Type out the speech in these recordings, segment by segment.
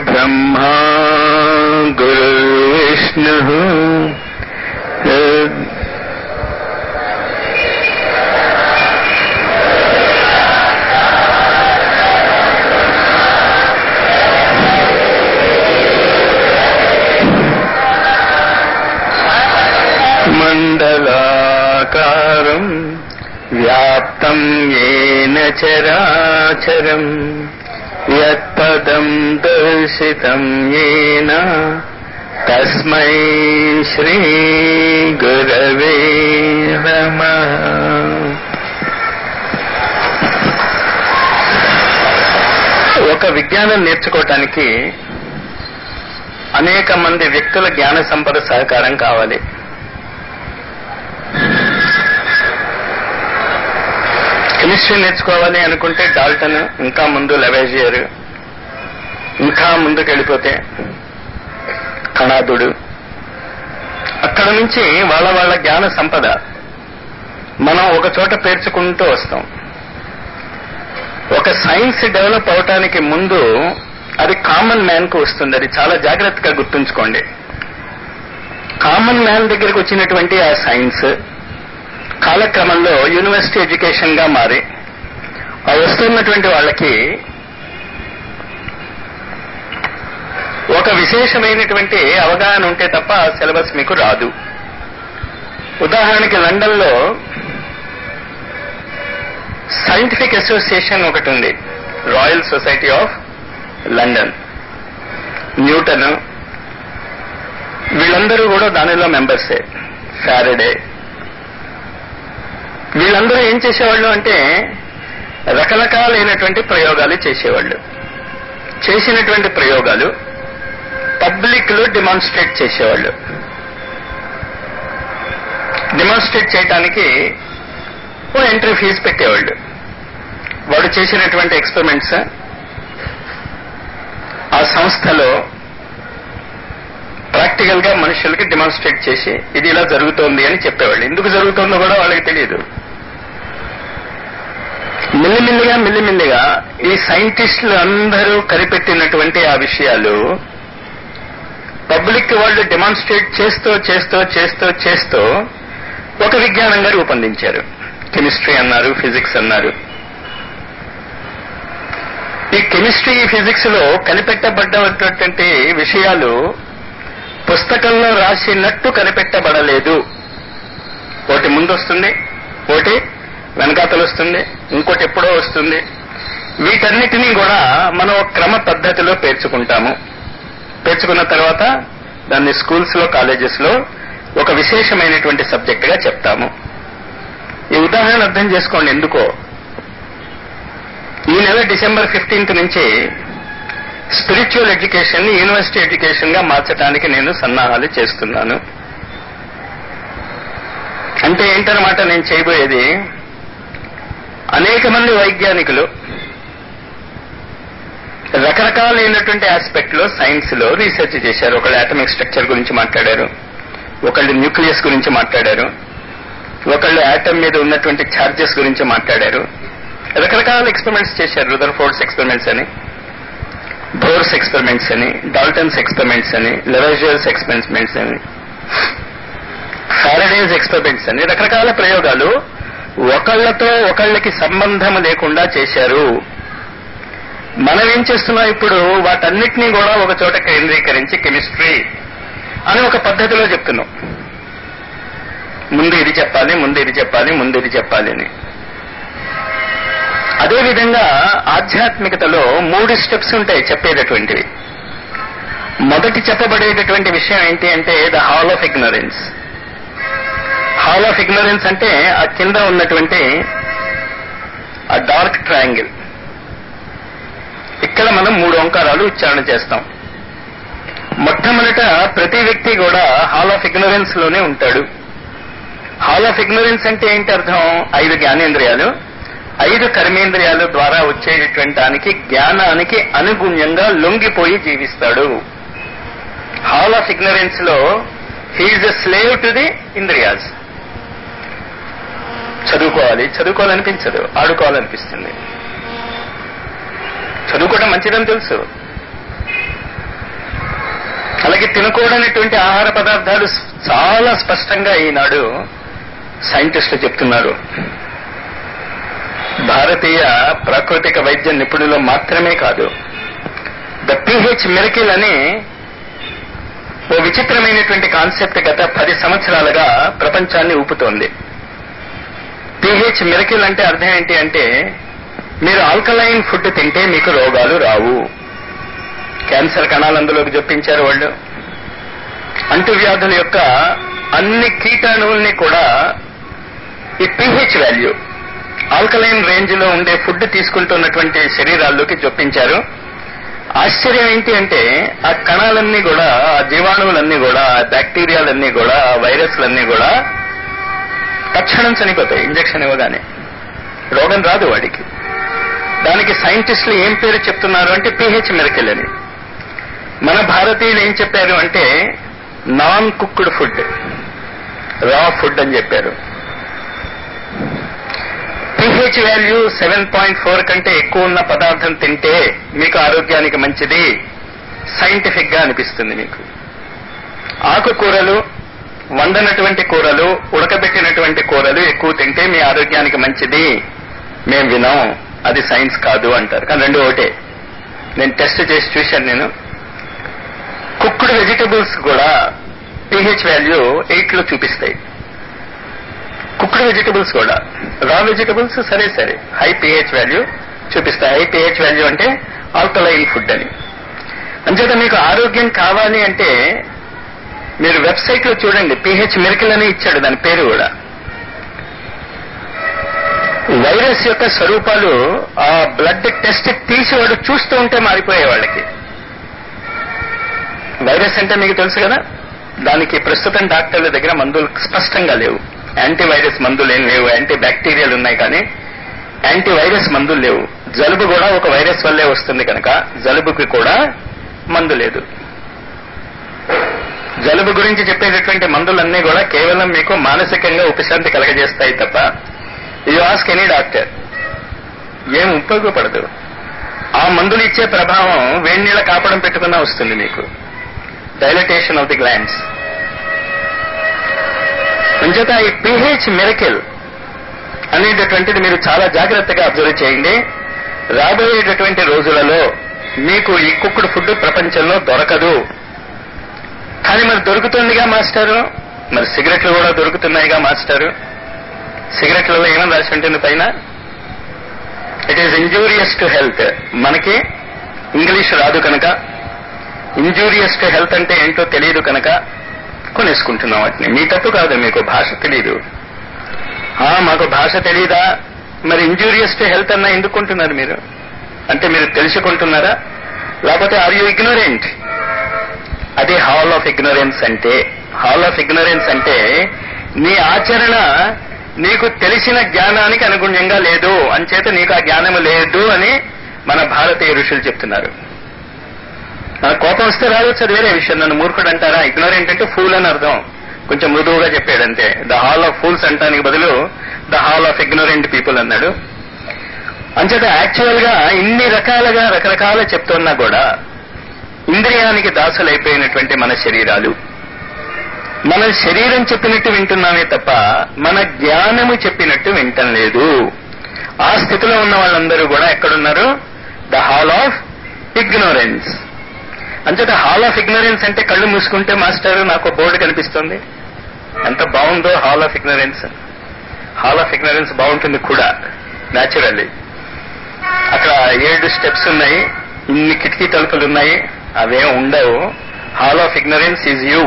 गुरुर्ब्रह्मा गुरुर्विष्णुः मण्डलाकारम् व्याप्तम् येन चराचरम् यत्पदम् दर्शितम् येन तस्मै श्रीगुरवे नमः ఒక విజ్ఞానం నేర్చుకోవటానికి అనేక మంది వ్యక్తుల జ్ఞాన సంపద సహకారం కావాలి కెమిస్ట్రీ నేర్చుకోవాలి అనుకుంటే డాల్టన్ ఇంకా ముందు లెవేజియర్ ఇంకా ముందుకు వెళ్ళిపోతే కణాదుడు అక్కడ నుంచి వాళ్ళ వాళ్ళ జ్ఞాన సంపద మనం ఒక చోట పేర్చుకుంటూ వస్తాం ఒక సైన్స్ డెవలప్ అవటానికి ముందు అది కామన్ మ్యాన్ కు వస్తుంది అది చాలా జాగ్రత్తగా గుర్తుంచుకోండి కామన్ మ్యాన్ దగ్గరికి వచ్చినటువంటి ఆ సైన్స్ కాలక్రమంలో యూనివర్సిటీ ఎడ్యుకేషన్ గా మారి ఆ వస్తున్నటువంటి వాళ్ళకి ఒక విశేషమైనటువంటి అవగాహన ఉంటే తప్ప ఆ సిలబస్ మీకు రాదు ఉదాహరణకి లండన్ లో సైంటిఫిక్ అసోసియేషన్ ఒకటి ఉంది Royal Society of London Newton వీళ్ళందరూ కూడా దానిలో మెంబర్సే ఫ్యారడే వీళ్ళందరూ ఏం చేసేవాళ్ళు అంటే రకరకాలైనటువంటి ప్రయోగాలు చేసేవాళ్ళు చేసినటువంటి ప్రయోగాలు పబ్లిక్ లో డిమాన్స్ట్రేట్ చేసేవాళ్ళు డిమాన్స్ట్రేట్ చేయడానికి ఓ ఎంట్రీ ఫీజు పెట్టేవాళ్ళు వాడు చేసినటువంటి ఎక్స్పెరిమెంట్స్ ఆ సంస్థలో ప్రాక్టికల్ గా మనుషులకి డిమాన్స్ట్రేట్ చేసి ఇది ఇలా జరుగుతోంది అని చెప్పేవాళ్ళు ఎందుకు జరుగుతుందో కూడా వాళ్ళకి తెలియదు మిల్లిమిల్లిగా మిల్లిమిల్లిగా ఈ సైంటిస్టులు అందరూ కనిపెట్టినటువంటి ఆ విషయాలు పబ్లిక్ వాళ్ళు డెమాన్స్ట్రేట్ చేస్తూ చేస్తూ చేస్తూ చేస్తూ ఒక విజ్ఞానంగా రూపొందించారు కెమిస్ట్రీ అన్నారు ఫిజిక్స్ అన్నారు ఈ కెమిస్ట్రీ ఫిజిక్స్ లో కనిపెట్టబడ్డటువంటి విషయాలు పుస్తకంలో రాసినట్టు కనిపెట్టబడలేదు ఒకటి ముందు వస్తుంది ఒకటి వెనకాతలు వస్తుంది ఇంకోటి ఎప్పుడో వస్తుంది వీటన్నిటినీ కూడా మనం క్రమ పద్ధతిలో పేర్చుకుంటాము పేర్చుకున్న తర్వాత దాన్ని స్కూల్స్ లో కాలేజెస్ లో ఒక విశేషమైనటువంటి సబ్జెక్ట్ గా చెప్తాము ఈ ఉదాహరణ అర్థం చేసుకోండి ఎందుకో ఈ నెల డిసెంబర్ ఫిఫ్టీన్త్ నుంచి స్పిరిచువల్ ఎడ్యుకేషన్ యూనివర్సిటీ ఎడ్యుకేషన్ గా మార్చడానికి నేను సన్నాహాలు చేస్తున్నాను అంటే ఏంటనమాట నేను చేయబోయేది అనేక మంది వైజ్ఞానికులు రకరకాలైనటువంటి ఆస్పెక్ట్ లో సైన్స్ లో రీసెర్చ్ చేశారు ఒకళ్ళు ఆటమిక్ స్ట్రక్చర్ గురించి మాట్లాడారు ఒకళ్ళు న్యూక్లియస్ గురించి మాట్లాడారు ఒకళ్ళు ఆటమ్ మీద ఉన్నటువంటి ఛార్జెస్ గురించి మాట్లాడారు రకరకాల ఎక్స్పెరిమెంట్స్ చేశారు రుదర్ ఫోర్డ్స్ ఎక్స్పెరిమెంట్స్ అని బోర్స్ ఎక్స్పెరిమెంట్స్ అని డాల్టన్స్ ఎక్స్పెరిమెంట్స్ అని లెవెజియర్స్ ఎక్స్పెరిమెంట్స్ అని ఫారడేస్ ఎక్స్పెరిమెంట్స్ అని రకరకాల ప్రయోగాలు ఒకళ్ళతో ఒకళ్ళకి సంబంధం లేకుండా చేశారు మనం ఏం చేస్తున్నాం ఇప్పుడు వాటన్నిటినీ కూడా ఒక చోట కేంద్రీకరించి కెమిస్ట్రీ అని ఒక పద్ధతిలో చెప్తున్నాం ముందు ఇది చెప్పాలి ముందు ఇది చెప్పాలి ముందు ఇది చెప్పాలి అని అదేవిధంగా ఆధ్యాత్మికతలో మూడు స్టెప్స్ ఉంటాయి చెప్పేటటువంటివి మొదటి చెప్పబడేటటువంటి విషయం ఏంటి అంటే the hall of ignorance hall of ignorance అంటే ఆ కింద ఉన్నటువంటి ఆ డార్క్ ట్రయాంగిల్ ఇక్కడ మనం మూడు ఓంకారాలు ఉచ్చారణ చేస్తాం మొట్టమొదట ప్రతి వ్యక్తి కూడా హాల్ ఆఫ్ ఇగ్నరెన్స్ లోనే ఉంటాడు హాల్ ఆఫ్ ఇగ్నరెన్స్ అంటే ఏంటి అర్థం ఐదు జ్ఞానేంద్రియాలు ఐదు కర్మేంద్రియాల ద్వారా వచ్చేటటువంటి దానికి జ్ఞానానికి అనుగుణ్యంగా లొంగిపోయి జీవిస్తాడు హాల్ ఆఫ్ ఇగ్నరెన్స్ లో he is a slave to the ఇంద్రియాస్ చదువుకోవాలి చదువుకోవాలనిపించదు ఆడుకోవాలనిపిస్తుంది చదువుకోవడం మంచిదని తెలుసు మనకి తినకూడనటువంటి ఆహార పదార్థాలు చాలా స్పష్టంగా ఈనాడు సైంటిస్టులు చెప్తున్నారు భారతీయ ప్రాకృతిక వైద్య నిపుణులు మాత్రమే కాదు ద పిహెచ్ మిరకిల్ అని ఓ విచిత్రమైనటువంటి కాన్సెప్ట్ గత పది సంవత్సరాలుగా ప్రపంచాన్ని ఊపుతోంది పిహెచ్ మిరకిల్ అంటే అర్థం ఏంటి అంటే మీరు ఆల్కలైన్ ఫుడ్ తింటే మీకు రోగాలు రావు క్యాన్సర్ కణాలు అందులోకి జొప్పించారు వాళ్ళు అంటువ్యాధుల యొక్క అన్ని కీటాణువుల్ని కూడా ఈ పిహెచ్ వాల్యూ ఆల్కలైన్ రేంజ్ లో ఉండే ఫుడ్ తీసుకుంటున్నటువంటి శరీరాల్లోకి జొప్పించారు ఆశ్చర్యం ఏంటి అంటే ఆ కణాలన్నీ కూడా ఆ జీవాణువులన్నీ కూడా ఆ బ్యాక్టీరియాలన్నీ కూడా ఆ వైరస్లన్నీ కూడా తక్షణం చనిపోతాయి ఇంజక్షన్ ఇవ్వగానే రోగం రాదు వాడికి దానికి సైంటిస్టులు ఏం పేరు చెప్తున్నారు అంటే పిహెచ్ మిరకిల్ అని మన భారతీయులు ఏం చెప్పారు అంటే non cooked food raw food అని చెప్పారు pH value seven point four కంటే ఎక్కువ ఉన్న పదార్థం తింటే మీకు ఆరోగ్యానికి మంచిది సైంటిఫిక్ గా అనిపిస్తుంది మీకు ఆకుకూరలు వండనటువంటి కూరలు ఉడకబెట్టినటువంటి కూరలు ఎక్కువ తింటే మీ ఆరోగ్యానికి మంచిది మేం వినాం అది సైన్స్ కాదు అంటారు కానీ రెండు ఒకటే నేను టెస్ట్ చేసి చూశాను నేను కుక్డ్ వెజిటబుల్స్ కూడా పిహెచ్ వాల్యూ ఎయిట్ లో చూపిస్తాయి కుక్డ్ వెజిటబుల్స్ కూడా రా వెజిటబుల్స్ సరే సరే హై పిహెచ్ వాల్యూ చూపిస్తాయి హై పిహెచ్ వాల్యూ అంటే ఆల్కలైన్ ఫుడ్ అని అంచేత మీకు ఆరోగ్యం కావాలి అంటే మీరు వెబ్సైట్ లో చూడండి పిహెచ్ మిరకిల్ అని ఇచ్చాడు దాని పేరు కూడా వైరస్ యొక్క స్వరూపాలు ఆ బ్లడ్ టెస్ట్ తీసి వాడు చూస్తూ ఉంటే మారిపోయే వాళ్ళకి వైరస్ అంటే మీకు తెలుసు కదా దానికి ప్రస్తుతం డాక్టర్ల దగ్గర మందులు స్పష్టంగా లేవు యాంటీవైరస్ మందులు ఏం లేవు యాంటీ బ్యాక్టీరియాలు ఉన్నాయి కానీ యాంటీవైరస్ మందులు లేవు జలుబు కూడా ఒక వైరస్ వల్లే వస్తుంది కనుక జలుబుకి కూడా మందు లేదు జలుబు గురించి చెప్పేటటువంటి మందులన్నీ కూడా కేవలం మీకు మానసికంగా ఉపశాంతి కలగజేస్తాయి తప్ప యు ఆస్క్ ఎనీ డాక్టర్ ఏం ఉపయోగపడదు ఆ మందులు ఇచ్చే ప్రభావం వేడి నీళ్ళ కాపడం పెట్టుకున్నా వస్తుంది మీకు డైలటేషన్ ఆఫ్ ది గ్లాండ్స్ అంచేత ఈ పిహెచ్ మిరకిల్ అనేటటువంటిది మీరు చాలా జాగ్రత్తగా అబ్జర్వ్ చేయండి రాబోయేటటువంటి రోజులలో మీకు ఈ కుక్కుడు ఫుడ్ ప్రపంచంలో దొరకదు కానీ మరి దొరుకుతుందిగా మాస్టారు మరి సిగరెట్లు కూడా దొరుకుతున్నాయిగా మాస్టారు సిగరెట్లలో ఏమని రాసి ఉంటుంది పైన it is injurious to health మనకి ఇంగ్లీష్ రాదు కనుక ఇంజూరియస్ టు హెల్త్ అంటే ఏంటో తెలియదు కనుక కొనేసుకుంటున్నాం వాటిని మీ తప్పు కాదు మీకు భాష తెలియదు ఆ, మాకు భాష తెలీదా మరి ఇంజూరియస్ టు హెల్త్ అన్నా ఎందుకు కొంటున్నారు మీరు అంటే మీరు తెలుసుకుంటున్నారా లేకపోతే ఆర్ యూ ఇగ్నోరెంట్ అది హాల్ ఆఫ్ ఇగ్నోరెన్స్ అంటే హాల్ ఆఫ్ ఇగ్నోరెన్స్ అంటే నీ ఆచరణ నీకు తెలిసిన జ్ఞానానికి అనుగుణ్యంగా లేదు అంచేత నీకు ఆ జ్ఞానము లేదు అని మన భారతీయ ఋషులు చెప్తున్నారు మన కోపం వస్తే రావచ్చు అది వేరే విషయం నన్ను మూర్ఖుడు అంటారా ఇగ్నోరెంట్ అంటే ఫూల్ అని అర్థం కొంచెం మృదువుగా చెప్పాడంతే ద హాల్ ఆఫ్ ఫూల్స్ అంటానికి బదులు the hall of ignorant people అన్నాడు అంచేత యాక్చువల్ గా ఇన్ని రకాలుగా రకరకాల చెప్తున్నా కూడా ఇంద్రియానికి దాసులైపోయినటువంటి మన శరీరాలు మన శరీరం చెప్పినట్టు వింటున్నామే తప్ప మన జ్ఞానము చెప్పినట్టు వింటం లేదు ఆ స్థితిలో ఉన్న వాళ్ళందరూ కూడా ఎక్కడున్నారు ద హాల్ ఆఫ్ ఇగ్నోరెన్స్ అంచేత హాల్ ఆఫ్ ఇగ్నోరెన్స్ అంటే కళ్ళు మూసుకుంటే మాస్టర్ నాకు బోర్డు కనిపిస్తుంది ఎంత బాగుందో hall of ignorance hall of ignorance బాగుంటుంది కూడా న్యాచురల్లీ అక్కడ ఏడు స్టెప్స్ ఉన్నాయి ఇన్ని కిటికీ తలుపులు ఉన్నాయి అవేం ఉండవు hall of ignorance is you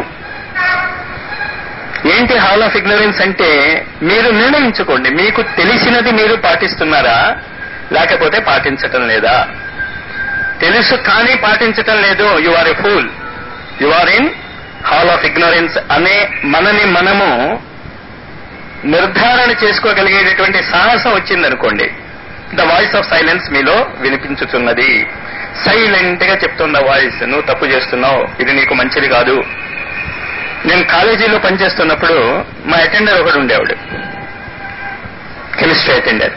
ఏంటి హాల్ ఆఫ్ ఇగ్నరెన్స్ అంటే మీరు నిర్ణయించుకోండి మీకు తెలిసినది మీరు పాటిస్తున్నారా లేకపోతే పాటించటం లేదా తెలుసు కానీ పాటించటం లేదు you are a fool you are in hall of ignorance అనే మనని మనము నిర్ధారణ చేసుకోగలిగేటటువంటి సాహసం వచ్చిందనుకోండి ద వాయిస్ ఆఫ్ సైలెన్స్ మీలో వినిపించుతున్నది సైలెంట్ గా చెప్తున్న వాయిస్ నువ్వు తప్పు చేస్తున్నావు ఇది నీకు మంచిది కాదు నేను కాలేజీలో పనిచేస్తున్నప్పుడు మా అటెండర్ ఒకడు ఉండేవాడు కెమిస్ట్రీ అటెండర్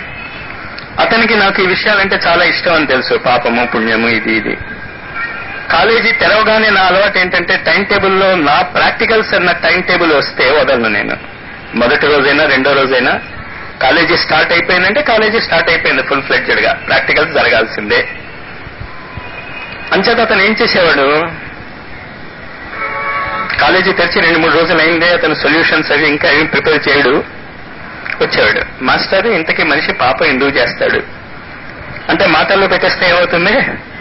అతనికి నాకు ఈ విషయాలంటే చాలా ఇష్టం అని తెలుసు పాపము పుణ్యము ఇది ఇది కాలేజీ తెరవగానే నా అలవాటు ఏంటంటే టైం టేబుల్లో నా ప్రాక్టికల్స్ అన్న టైం టేబుల్ వస్తే వదలను నేను మొదటి రోజైనా రెండో రోజైనా కాలేజీ స్టార్ట్ అయిపోయిందంటే కాలేజీ స్టార్ట్ అయిపోయింది ఫుల్ ఫ్లెడ్జెడ్ గా ప్రాక్టికల్స్ జరగాల్సిందే అంచేత అతను ఏం చేసేవాడు కాలేజీ తెరిచి రెండు మూడు రోజులు అయిందే అతను సొల్యూషన్స్ అవి ఇంకా ఏం ప్రిపేర్ చేయడు వచ్చేవాడు మాస్టర్ ఇంతకీ మనిషి పాప ఎందుకు చేస్తాడు అంటే మాటల్లో పెట్టేస్తే ఏమవుతుంది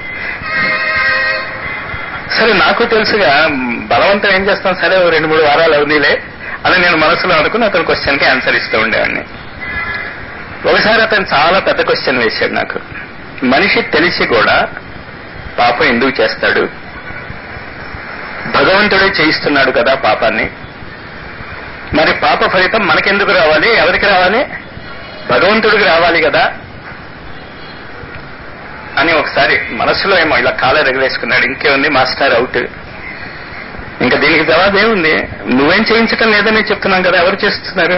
సరే నాకు తెలుసుగా బలవంతం ఏం చేస్తాం సరే ఓ రెండు మూడు వారాలు అవునీలే అని నేను మనసులో అనుకుని అతను క్వశ్చన్ కి ఆన్సర్ ఇస్తూ ఉండేవాడిని ఒకసారి అతను చాలా పెద్ద క్వశ్చన్ వేశాడు నాకు మనిషి తెలిసి కూడా పాపం ఎందుకు చేస్తాడు భగవంతుడే చేయిస్తున్నాడు కదా పాపాన్ని మరి పాప ఫలితం మనకెందుకు రావాలి ఎవరికి రావాలి భగవంతుడికి రావాలి కదా అని ఒకసారి మనసులో ఏమో ఇలా కాలర్ ఎగరేసుకున్నాడు ఇంకేముంది మాస్టర్ అవుట్ ఇంకా దీనికి జవాబు ఏముంది నువ్వేం చేయించటం లేదని చెప్తున్నాం కదా ఎవరు చేస్తున్నారు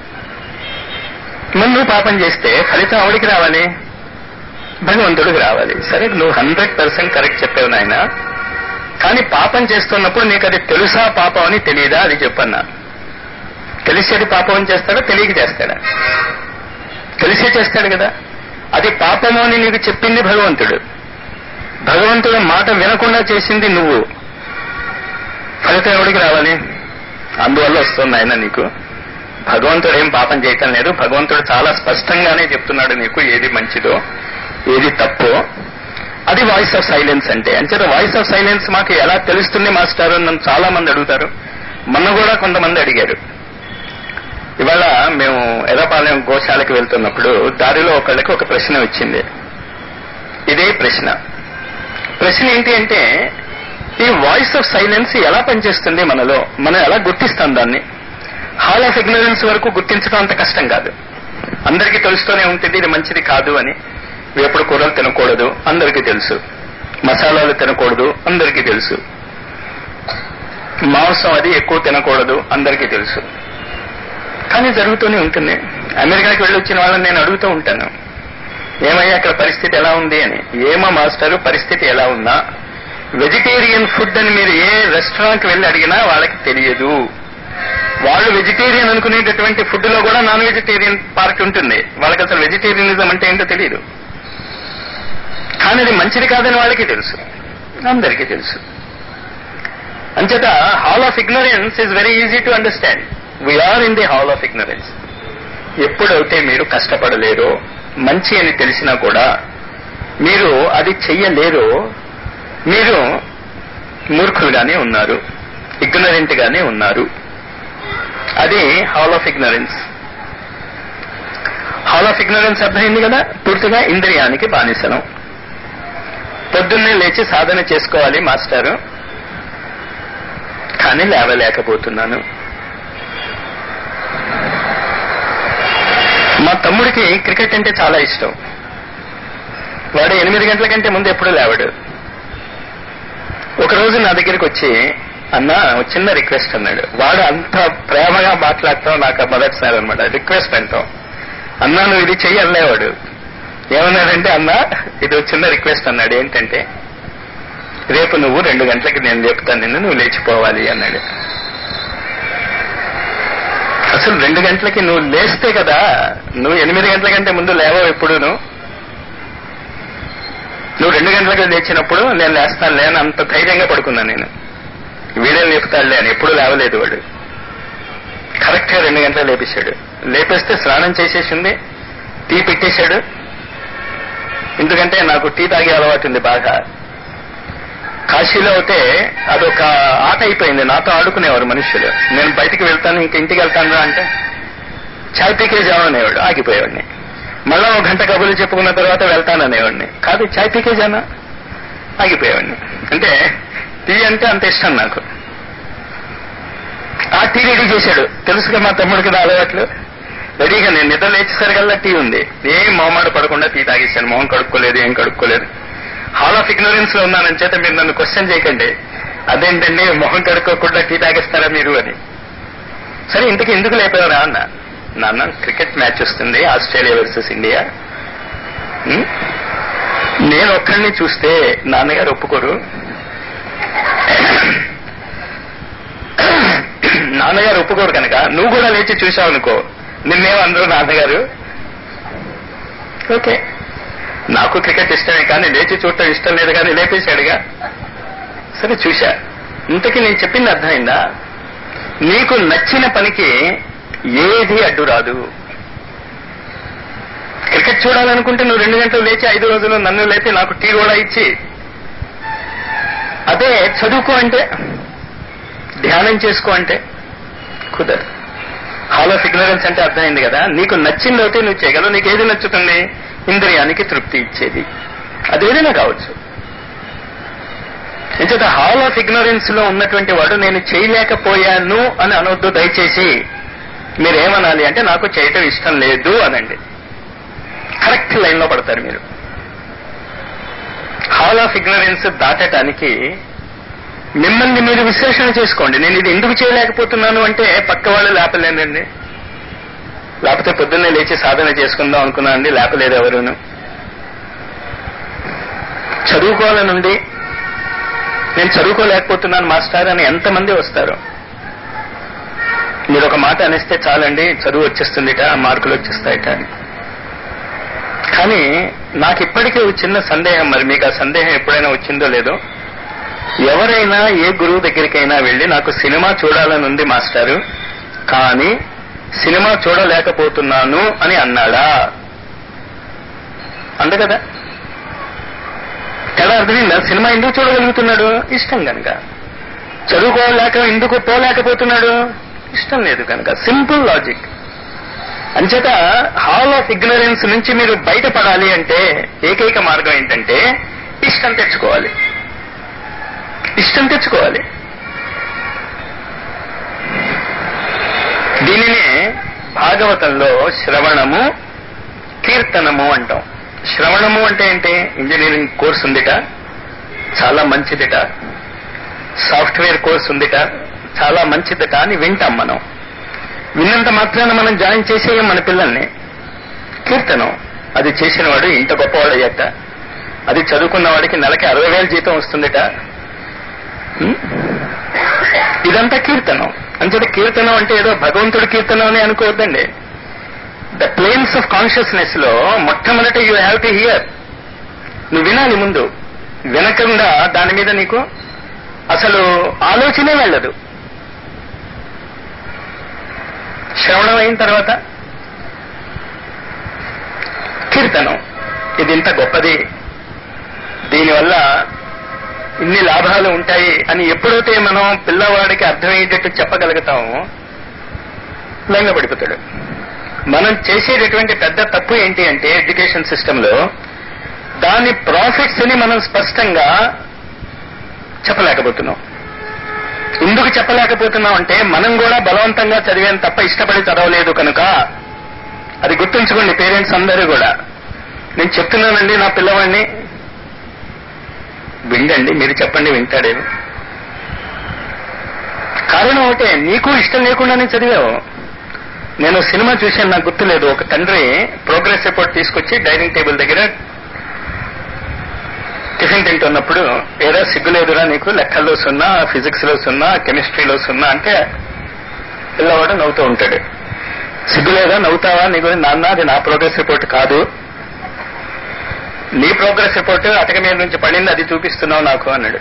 మరి నువ్వు పాపం చేస్తే ఫలితం ఎవరికి రావాలి భగవంతుడికి రావాలి సరే నువ్వు హండ్రెడ్ పర్సెంట్ కరెక్ట్ చెప్పావు నాయన కానీ పాపం చేస్తున్నప్పుడు నీకు అది తెలుసా పాపం అని తెలియదా అది చెప్పన్నా తెలిసేది పాపం అని చేస్తాడా తెలియక చేస్తాడా తెలిసే చేస్తాడు కదా అది పాపము అని నీకు చెప్పింది భగవంతుడు భగవంతుడు మాట వినకుండా చేసింది నువ్వు ఫలితం ఎవడికి రావాలి అందువల్ల వస్తుంది ఆయన నీకు భగవంతుడు ఏం పాపం చేయటం లేదు భగవంతుడు చాలా స్పష్టంగానే చెప్తున్నాడు నీకు ఏది మంచిదో ఏది తప్పో అది వాయిస్ ఆఫ్ సైలెన్స్ అంటే అంచేత వాయిస్ ఆఫ్ సైలెన్స్ మాకు ఎలా తెలుస్తుంది మాస్టర్ అని నన్ను చాలా మంది అడుగుతారు మొన్న కూడా కొంతమంది అడిగారు ఇవాళ మేము ఎర్రపాలెం గోశాలకు వెళ్తున్నప్పుడు దారిలో ఒకళ్ళకి ఒక ప్రశ్న వచ్చింది ఇదే ప్రశ్న ప్రశ్న ఏంటి అంటే ఈ వాయిస్ ఆఫ్ సైలెన్స్ ఎలా పనిచేస్తుంది మనలో మనం ఎలా గుర్తిస్తాం దాన్ని హాల్ ఆఫ్ ఇగ్నరెన్స్ వరకు గుర్తించడం అంత కష్టం కాదు అందరికీ తెలుస్తూనే ఉంటుంది ఇది మంచిది కాదు అని వేపుడు కూరలు తినకూడదు అందరికీ తెలుసు మసాలాలు తినకూడదు అందరికీ తెలుసు మాంసం అది ఎక్కువ తినకూడదు అందరికీ తెలుసు కానీ జరుగుతూనే ఉంటుంది అమెరికాకి వెళ్ళి వచ్చిన వాళ్ళని నేను అడుగుతూ ఉంటాను ఏమయ్యా అక్కడ పరిస్థితి ఎలా ఉంది అని ఏమో మాస్టర్ పరిస్థితి ఎలా ఉన్నా వెజిటేరియన్ ఫుడ్ అని మీరు ఏ రెస్టారెంట్కి వెళ్ళి అడిగినా వాళ్ళకి తెలియదు వాళ్ళు వెజిటేరియన్ అనుకునేటటువంటి ఫుడ్ లో కూడా నాన్ వెజిటేరియన్ పార్ట్ ఉంటుంది వాళ్ళకి అసలు వెజిటేరియనిజం అంటే ఏంటో తెలియదు కానీ అది మంచిది కాదని వాళ్ళకి తెలుసు అందరికీ తెలుసు అంచేత hall of ignorance is very easy to understand we are in the hall of ignorance ఎప్పుడైతే మీరు కష్టపడలేరో మంచి అని తెలిసినా కూడా మీరు అది చెయ్యలేరో మీరు మూర్ఖులుగానే ఉన్నారు ఇగ్నరెంట్ గానే ఉన్నారు అది hall of ignorance hall of ignorance అర్థమైంది కదా పూర్తిగా ఇంద్రియానికి బానిసనం పొద్దున్నే లేచి సాధన చేసుకోవాలి మాస్టారు కానీ లేవలేకపోతున్నాను మా తమ్ముడికి క్రికెట్ అంటే చాలా ఇష్టం వాడు ఎనిమిది గంటల కంటే ముందు ఎప్పుడు లేవడు ఒకరోజు నా దగ్గరికి వచ్చి అన్న ఒక చిన్న రిక్వెస్ట్ అన్నాడు వాడు అంత ప్రేమగా మాట్లాడతాం నాకు మొదటిసారి అనమాట రిక్వెస్ట్ అంటాం అన్నా నువ్వు ఇది చెయ్యి అల్లేవాడు ఏమన్నాడంటే అన్న ఇది ఒక చిన్న రిక్వెస్ట్ అన్నాడు ఏంటంటే రేపు నువ్వు రెండు గంటలకి నేను లేపుతాను నిన్ను నువ్వు లేచిపోవాలి అన్నాడు అసలు రెండు గంటలకి నువ్వు లేస్తే కదా నువ్వు ఎనిమిది గంటల కంటే ముందు లేవవు ఎప్పుడును నువ్వు రెండు గంటలకు లేచినప్పుడు నేను లేస్తాను లేని అంత ధైర్యంగా పడుకున్నాను నేను వీడే లేపుతాడులే అని ఎప్పుడు లేవలేదు వాడు కరెక్ట్ గా రెండు గంటలు లేపేశాడు లేపేస్తే స్నానం చేసేసింది టీ పెట్టేశాడు ఎందుకంటే నాకు టీ తాగే అలవాటు ఉంది బాగా కాశీలో అయితే అదొక ఆట అయిపోయింది నాతో ఆడుకునేవారు మనుషులు నేను బయటికి వెళ్తాను ఇంక ఇంటికి వెళ్తాను అంటే చాయ్ పీకే జాను అనేవాడు ఆగిపోయేవాడిని మళ్ళా ఒక గంట కబుర్లు చెప్పుకున్న తర్వాత వెళ్తాను అనేవాడిని కాదు చాయ్ పీకే జానా ఆగిపోయేవాడిని అంటే టీ అంటే అంత ఇష్టం నాకు ఆ టీ రెడీ చేశాడు తెలుసుగా మా తమ్ముడికి నా అలవాట్లు రెడీగా నేను నిద్ర లేచేసరికల్లా టీ ఉంది ఏం మొహమాట పడకుండా టీ తాగేశాను మొహం కడుక్కోలేదు ఏం కడుక్కోలేదు హాల్ ఆఫ్ ఇగ్నోరెన్స్ లో ఉన్నానని చేత మీరు నన్ను క్వశ్చన్ చేయకండి అదేంటండి మొహం కడుక్కోకుండా టీ తాగేస్తారా మీరు అని సరే ఇంతకు ఎందుకు లేపారా అన్న నాన్న క్రికెట్ మ్యాచ్ వస్తుంది ఆస్ట్రేలియా వర్సెస్ ఇండియా ఉం? నేను ఒక్కడిని చూస్తే నాన్నగారు ఒప్పుకోరు నువ్వు కూడా లేచి చూసావు అనుకో నిన్నేమో అందరూ నాన్నగారు ఓకే నాకు క్రికెట్ ఇష్టమే కానీ లేచి చూడటం ఇష్టం లేదు కానీ లేపేశాడుగా సరే చూశా ఇంతకీ నేను చెప్పింది అర్థమైందా నీకు నచ్చిన పనికి ఏది అడ్డు రాదు క్రికెట్ చూడాలనుకుంటే నువ్వు రెండు గంటలు లేచి ఐదు రోజులు నన్ను లేపి నాకు టీ కూడా ఇచ్చి అదే చదువుకో అంటే ధ్యానం చేసుకో అంటే కుదరదు హాల్ ఆఫ్ ఇగ్నరెన్స్ అంటే అర్థమైంది కదా నీకు నచ్చింది అయితే నువ్వు చేయగలవు నీకు ఏది నచ్చుతుంది ఇంద్రియానికి తృప్తి ఇచ్చేది అదేదైనా కావచ్చు ఇంచేత హాల్ ఆఫ్ ఇగ్నరెన్స్ లో ఉన్నటువంటి వాడు నేను చేయలేకపోయాను అని అనొద్దు దయచేసి మీరేమనాలి అంటే నాకు చేయటం ఇష్టం లేదు అనండి కరెక్ట్ లైన్ లో పడతారు మీరు హాల్ ఆఫ్ ఇగ్నరెన్స్ దాటటానికి మిమ్మల్ని మీరు విశ్లేషణ చేసుకోండి నేను ఇది ఎందుకు చేయలేకపోతున్నాను అంటే పక్క వాళ్ళు లేపలేదండి లేకపోతే పొద్దున్నే లేచి సాధన చేసుకుందాం అనుకున్నానండి లేపలేదు ఎవరును చదువుకోవాలనుంది నేను చదువుకోలేకపోతున్నాను మాస్టర్ అని ఎంతమంది వస్తారు మీరు ఒక మాట అనిస్తే చాలండి చదువు వచ్చేస్తుందిట మార్కులు వచ్చేస్తాయిట అని కానీ నాకు ఇప్పటికీ ఒక చిన్న సందేహం మరి మీకు ఆ సందేహం ఎప్పుడైనా వచ్చిందో లేదో ఎవరైనా ఏ గురువు దగ్గరికైనా వెళ్ళి నాకు సినిమా చూడాలని ఉంది మాస్టారు కానీ సినిమా చూడలేకపోతున్నాను అని అన్నాడా అంద కదా తేడా అర్థమైందా సినిమా ఎందుకు చూడగలుగుతున్నాడు ఇష్టం కనుక చదువుకోలేక ఎందుకు పోలేకపోతున్నాడు ఇష్టం లేదు కనుక సింపుల్ లాజిక్ అంచేత హాల్ ఆఫ్ ఇగ్నరెన్స్ నుంచి మీరు బయటపడాలి అంటే ఏకైక మార్గం ఏంటంటే ఇష్టం తెచ్చుకోవాలి ఇష్టం తెచ్చుకోవాలి దీనినే భాగవతంలో శ్రవణము కీర్తనము అంటాం శ్రవణము అంటే ఏంటి ఇంజనీరింగ్ కోర్స్ ఉందిట చాలా మంచిదిట సాఫ్ట్వేర్ కోర్స్ ఉందిట చాలా మంచిదిట అని వింటాం మనం విన్నంత మాత్రాన మనం జాయిన్ చేసేయం మన పిల్లల్ని కీర్తనం అది చేసిన వాడు ఇంత గొప్పవాడు అయ్యట అది చదువుకున్న వాడికి నెలకి అరవై వేల జీతం వస్తుందిట హ్మ్? ఇదంతా కీర్తనం అంచేత కీర్తనం అంటే ఏదో భగవంతుడి కీర్తనం అని అనుకోవద్దండి ద ప్లేన్స్ ఆఫ్ కాన్షియస్నెస్ లో మొట్టమొదట యూ హ్యావ్ టు హియర్ నువ్వు వినాలి ముందు వినకుండా దాని మీద నీకు అసలు ఆలోచనే వెళ్ళదు శ్రవణం అయిన తర్వాత కీర్తనం ఇది ఇంత గొప్పది దీనివల్ల ఇన్ని లాభాలు ఉంటాయి అని ఎప్పుడైతే మనం పిల్లవాడికి అర్థమయ్యేటట్టు చెప్పగలుగుతామో లైన్లో పడిపోతాడు మనం చేసేటటువంటి పెద్ద తప్పు ఏంటి అంటే ఎడ్యుకేషన్ సిస్టమ్ లో దాని ప్రాఫిట్స్ ని మనం స్పష్టంగా చెప్పలేకపోతున్నాం ఎందుకు చెప్పలేకపోతున్నాం అంటే మనం కూడా బలవంతంగా చదివాం తప్ప ఇష్టపడి చదవలేదు కనుక అది గుర్తుంచుకోండి పేరెంట్స్ అందరూ కూడా నేను చెప్తున్నానండి నా పిల్లవాడిని విండండి మీరు చెప్పండి వింటాడేమో కారణం ఒకటే నీకు ఇష్టం లేకుండానే చదివావు నేను సినిమా చూశాను నాకు గుర్తులేదు ఒక తండ్రి ప్రోగ్రెస్ రిపోర్ట్ తీసుకొచ్చి డైనింగ్ టేబుల్ దగ్గర టిఫిన్ తింటున్నప్పుడు ఏదో సిగ్గులేదురా నీకు లెక్కల్లో సున్నా ఫిజిక్స్ లో సున్నా కెమిస్ట్రీలో సున్నా అంటే పిల్లవాడు నవ్వుతూ ఉంటాడు సిగ్గులేదా నవ్వుతావా నీకు నాన్న అది నా ప్రోగ్రెస్ రిపోర్ట్ కాదు నీ ప్రోగ్రెస్ రిపోర్ట్ అటక మీద నుంచి పడింది అది చూపిస్తున్నావు నాకు అన్నాడు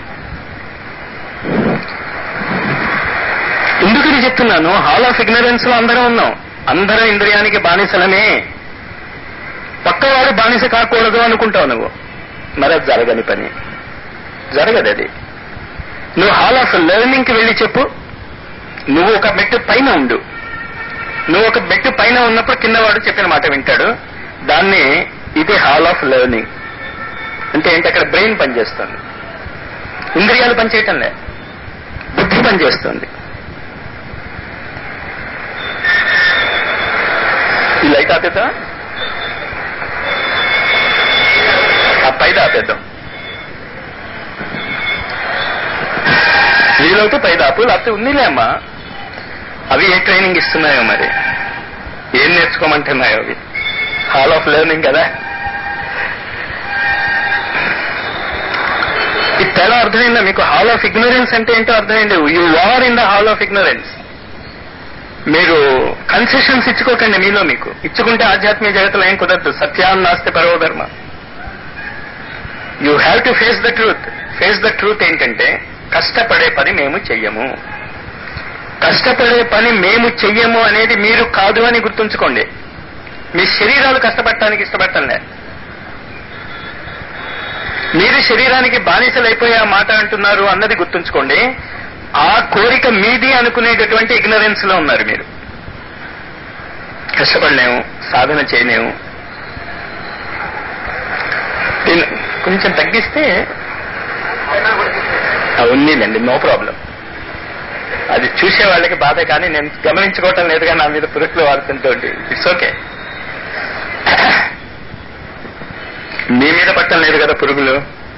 ఎందుకు ఇది చెప్తున్నాను హాల్ ఆఫ్ ఇగ్నరెన్స్ లో అందరం ఉన్నాం అందరం ఇంద్రియానికి బానిసలమే పక్కవాడు బానిస కాకూడదు అనుకుంటావు నువ్వు మరి అది జరగని పని జరగదు అది నువ్వు హాల్ ఆఫ్ లెర్నింగ్ కి వెళ్ళి చెప్పు నువ్వు ఒక మెట్టు పైన ఉండు నువ్వు ఒక మెట్టు పైన ఉన్నప్పుడు కిందవాడు చెప్పిన మాట వింటాడు దాన్ని ఇది హాల్ ఆఫ్ లెర్నింగ్ అంటే ఏంటి అక్కడ బ్రెయిన్ పనిచేస్తుంది ఇంద్రియాలు పనిచేయటం లే బుద్ధి పనిచేస్తుంది ఈ లైట్ ఆపేద్దాం ఆ పైద ఆపేద్దాం వీలవుతే పైద ఆపు లేకపోతే ఉన్నీలే అమ్మా అవి ఏ ట్రైనింగ్ ఇస్తున్నాయో మరి ఏం నేర్చుకోమంటున్నాయో అవి హాల్ ఆఫ్ లెర్నింగ్ కదా ఈ తేడా అర్థమైందా మీకు హాల్ ఆఫ్ ఇగ్నరెన్స్ అంటే ఏంటో అర్థమైంది you are in the hall of ignorance మీరు కన్సెషన్స్ ఇచ్చుకోకండి మీలో మీకు ఇచ్చుకుంటే ఆధ్యాత్మిక జగత్తులో ఏం కుదరదు సత్యాన్ని నాస్తే పరవధర్మ you have to face the truth face the truth ఏంటంటే కష్టపడే పని మేము చెయ్యము కష్టపడే పని మేము చెయ్యము అనేది మీరు కాదు అని గుర్తుంచుకోండి మీ శరీరాలు కష్టపడటానికి ఇష్టపడటంలే మీరు శరీరానికి బానిసలైపోయే ఆ మాట అంటున్నారు అన్నది గుర్తుంచుకోండి ఆ కోరిక మీది అనుకునేటటువంటి ఇగ్నరెన్స్ లో ఉన్నారు మీరు కష్టపడలేము సాధన చేయలేము దీన్ని కొంచెం తగ్గిస్తే ఆ, ఉన్నీలండి నో ప్రాబ్లం అది చూసే వాళ్ళకి బాధ కానీ నేను గమనించుకోవటం లేదుగా నా మీద పురుట్లు వాడుతుంటూ ఇట్స్ ఓకే మీ మీద పట్టం లేదు కదా పురుగులు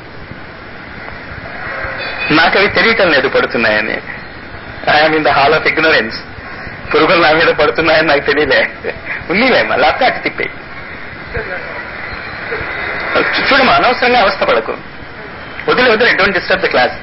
నాకు అవి తెలియటం లేదు పడుతున్నాయని I'm in the hall of ignorance పురుగులు నా మీద పడుతున్నాయని నాకు తెలియలే ఉన్నీలే మళ్ళీ అక్క అటు తిప్పి చూడమా అనవసరంగా అవస్థ పడకు వదిలే వదిలే డోంట్ డిస్టర్బ్ ద క్లాస్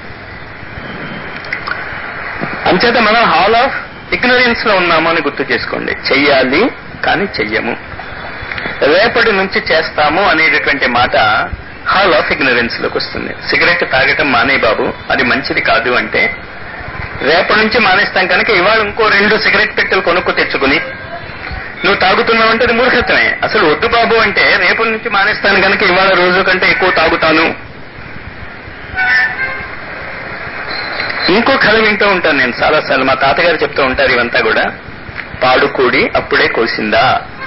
అంచేత మనం హాల్ ఆఫ్ ఇగ్నోరెన్స్ లో ఉన్నాము అని గుర్తు చేసుకోండి చెయ్యాలి కానీ చెయ్యము రేపటి నుంచి చేస్తాము అనేటటువంటి మాట హాల్ ఆఫ్ ఇగ్నరెన్స్ లోకి వస్తుంది సిగరెట్ తాగటం మానే బాబు అది మంచిది కాదు అంటే రేపటి నుంచి మానేస్తాం కనుక ఇవాళ ఇంకో రెండు సిగరెట్ పెట్టెలు కొనుక్కు తెచ్చుకుని నువ్వు తాగుతున్నావు అంటే అది మూర్ఖత్వమే అసలు వద్దు బాబు అంటే రేపటి నుంచి మానేస్తాను కనుక ఇవాళ రోజు కంటే ఎక్కువ తాగుతాను ఇంకో కథ వింటూ ఉంటాను నేను చాలాసార్లు మా తాతగారు చెప్తూ ఉంటారు ఇవంతా కూడా పాడు కోడి అప్పుడే కోసిందా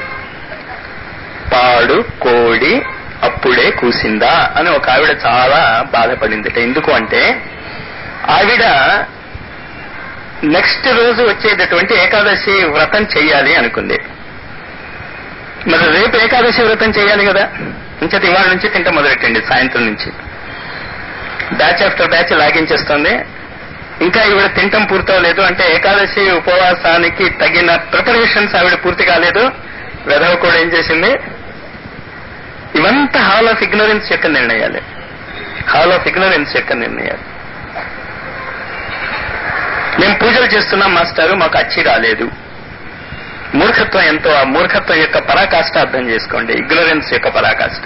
పాడు కోడి అప్పుడే కూసిందా అని ఒక ఆవిడ చాలా బాధపడింది ఎందుకు అంటే ఆవిడ నెక్స్ట్ రోజు వచ్చేటటువంటి ఏకాదశి వ్రతం చెయ్యాలి అనుకుంది మరి రేపు ఏకాదశి వ్రతం చేయాలి కదా ఇంచేత ఇవాళ నుంచి తింట మొదలెట్టండి సాయంత్రం నుంచి బ్యాచ్ ఆఫ్టర్ బ్యాచ్ లాగించేస్తుంది ఇంకా ఈవిడ తింటం పూర్తవలేదు అంటే ఏకాదశి ఉపవాసానికి తగిన ప్రిపరేషన్స్ ఆవిడ పూర్తి కాలేదు వెధవ కూడా ఏం చేసింది ఇవంతా హాల్ ఆఫ్ ఇగ్నోరెన్స్ యొక్క నిర్ణయాలే హాల్ ఆఫ్ ఇగ్నోరెన్స్ యొక్క నిర్ణయాలు మేము పూజలు చేస్తున్నాం మాస్టారు మాకు అచ్చి రాలేదు మూర్ఖత్వం ఎంతో ఆ మూర్ఖత్వం యొక్క పరాకాష్ట అర్థం చేసుకోండి ఇగ్నోరెన్స్ యొక్క పరాకాష్ట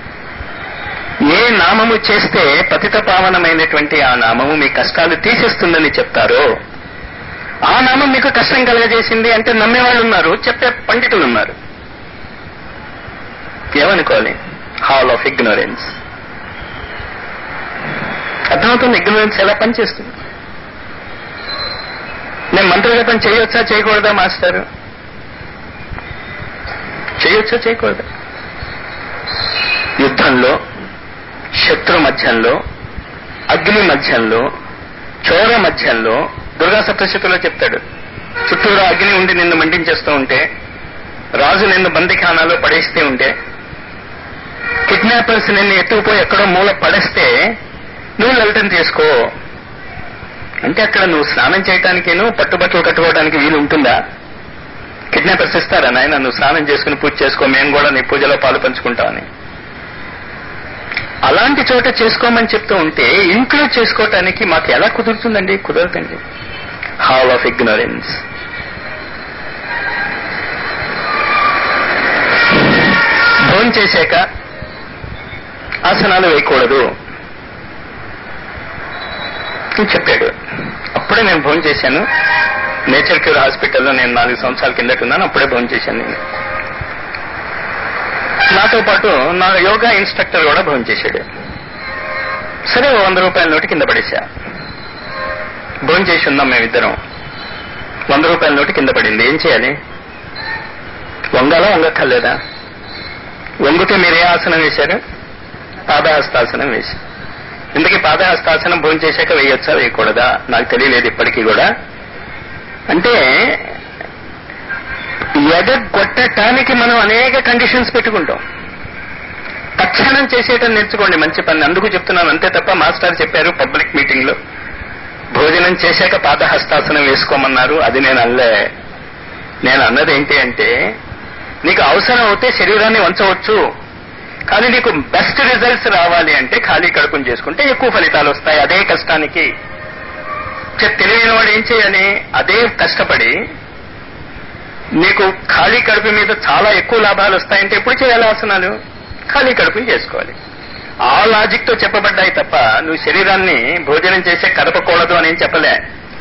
ఏ నామము చేస్తే పతిత పావనమైనటువంటి ఆ నామము మీ కష్టాలు తీసేస్తుందని చెప్తారో ఆ నామం మీకు కష్టం కలగజేసింది అంటే నమ్మేవాళ్ళు ఉన్నారు చెప్పే పండితులు ఉన్నారు ఏమనుకోవాలి హాల్ ఆఫ్ ఇగ్నోరెన్స్ అర్థమవుతుంది ఇగ్నోరెన్స్ ఎలా పనిచేస్తుంది నేను మంత్రజపం చేయొచ్చా చేయకూడదా మాస్టారు చేయొచ్చా చేయకూడదా యుద్ధంలో శత్రు మధ్యంలో అగ్ని మధ్యంలో చోర మధ్యంలో దుర్గా సప్తశతిలో చెప్తాడు చుట్టూరా అగ్ని ఉండి నిన్ను మండించేస్తూ ఉంటే రాజు నిన్ను బందిఖానాలో పడేస్తే ఉంటే కిడ్నాపర్స్ నిన్ను ఎత్తుకుపోయి ఎక్కడో మూల పడేస్తే నువ్వు లలితం చేసుకో అంటే అక్కడ నువ్వు స్నానం చేయటానికేను పట్టుబట్టలు కట్టుకోవడానికి వీలు ఉంటుందా కిడ్నాపర్స్ ఇస్తారా నాయన నువ్వు స్నానం చేసుకుని పూజ చేసుకో మేము కూడా నీ పూజలో పాలు పంచుకుంటామని అలాంటి చోట చేసుకోమని చెప్తూ ఉంటే ఇంట్లో చేసుకోవటానికి మాకు ఎలా కుదురుతుందండి కుదరదండి హాల్ ఆఫ్ ఇగ్నోరెన్స్ భోజనం చేశాక ఆసనాలు వేయకూడదు అని చెప్పాడు అప్పుడే నేను భోజనం చేశాను నేచర్ క్యూర్ హాస్పిటల్లో నేను నాలుగు సంవత్సరాల కిందట ఉన్నాను అప్పుడే భోజనం చేశాను నేను నాతో పాటు నా యోగా ఇన్స్ట్రక్టర్ కూడా భోజనం చేశాడు సరే ఓ వంద రూపాయల నోటు కింద పడేశా భోజనం చేసి ఉన్నాం మేమిద్దరం వంద రూపాయల నోటు కింద పడింది ఏం చేయాలి వంగాలా వంగక్కర్లేదా వంగితే మీరే ఆసనం వేశారు పాదహస్తాసనం వేశారు ఇందుకే పాదహస్తాసనం భోజనం చేశాక వేయొచ్చా వేయకూడదా నాకు తెలియలేదు ఇప్పటికీ కూడా అంటే ఎగగొట్టడానికి మనం అనేక కండిషన్స్ పెట్టుకుంటాం తక్షణం చేసేయటం నేర్చుకోండి మంచి పని అందుకు చెప్తున్నాను అంతే తప్ప మాస్టర్ చెప్పారు పబ్లిక్ మీటింగ్ లో భోజనం చేశాక పాదహస్తాసనం వేసుకోమన్నారు అది నేను అల్లే నేను అన్నది ఏంటి అంటే నీకు అవసరం అవుతే శరీరాన్ని వంచవచ్చు కానీ నీకు బెస్ట్ రిజల్ట్స్ రావాలి అంటే ఖాళీ కడుపుని చేసుకుంటే ఎక్కువ ఫలితాలు వస్తాయి అదే కష్టానికి తెలివైన వాడు ఏం చేయాలి అదే కష్టపడి నీకు ఖాళీ కడుపు మీద చాలా ఎక్కువ లాభాలు వస్తాయంటే ఎప్పుడు చేయాలి ఆసనాలు ఖాళీ కడుపుని చేసుకోవాలి ఆ లాజిక్ తో చెప్పబడ్డాయి తప్ప నువ్వు శరీరాన్ని భోజనం చేసే కదపకూడదు అని ఏం చెప్పలే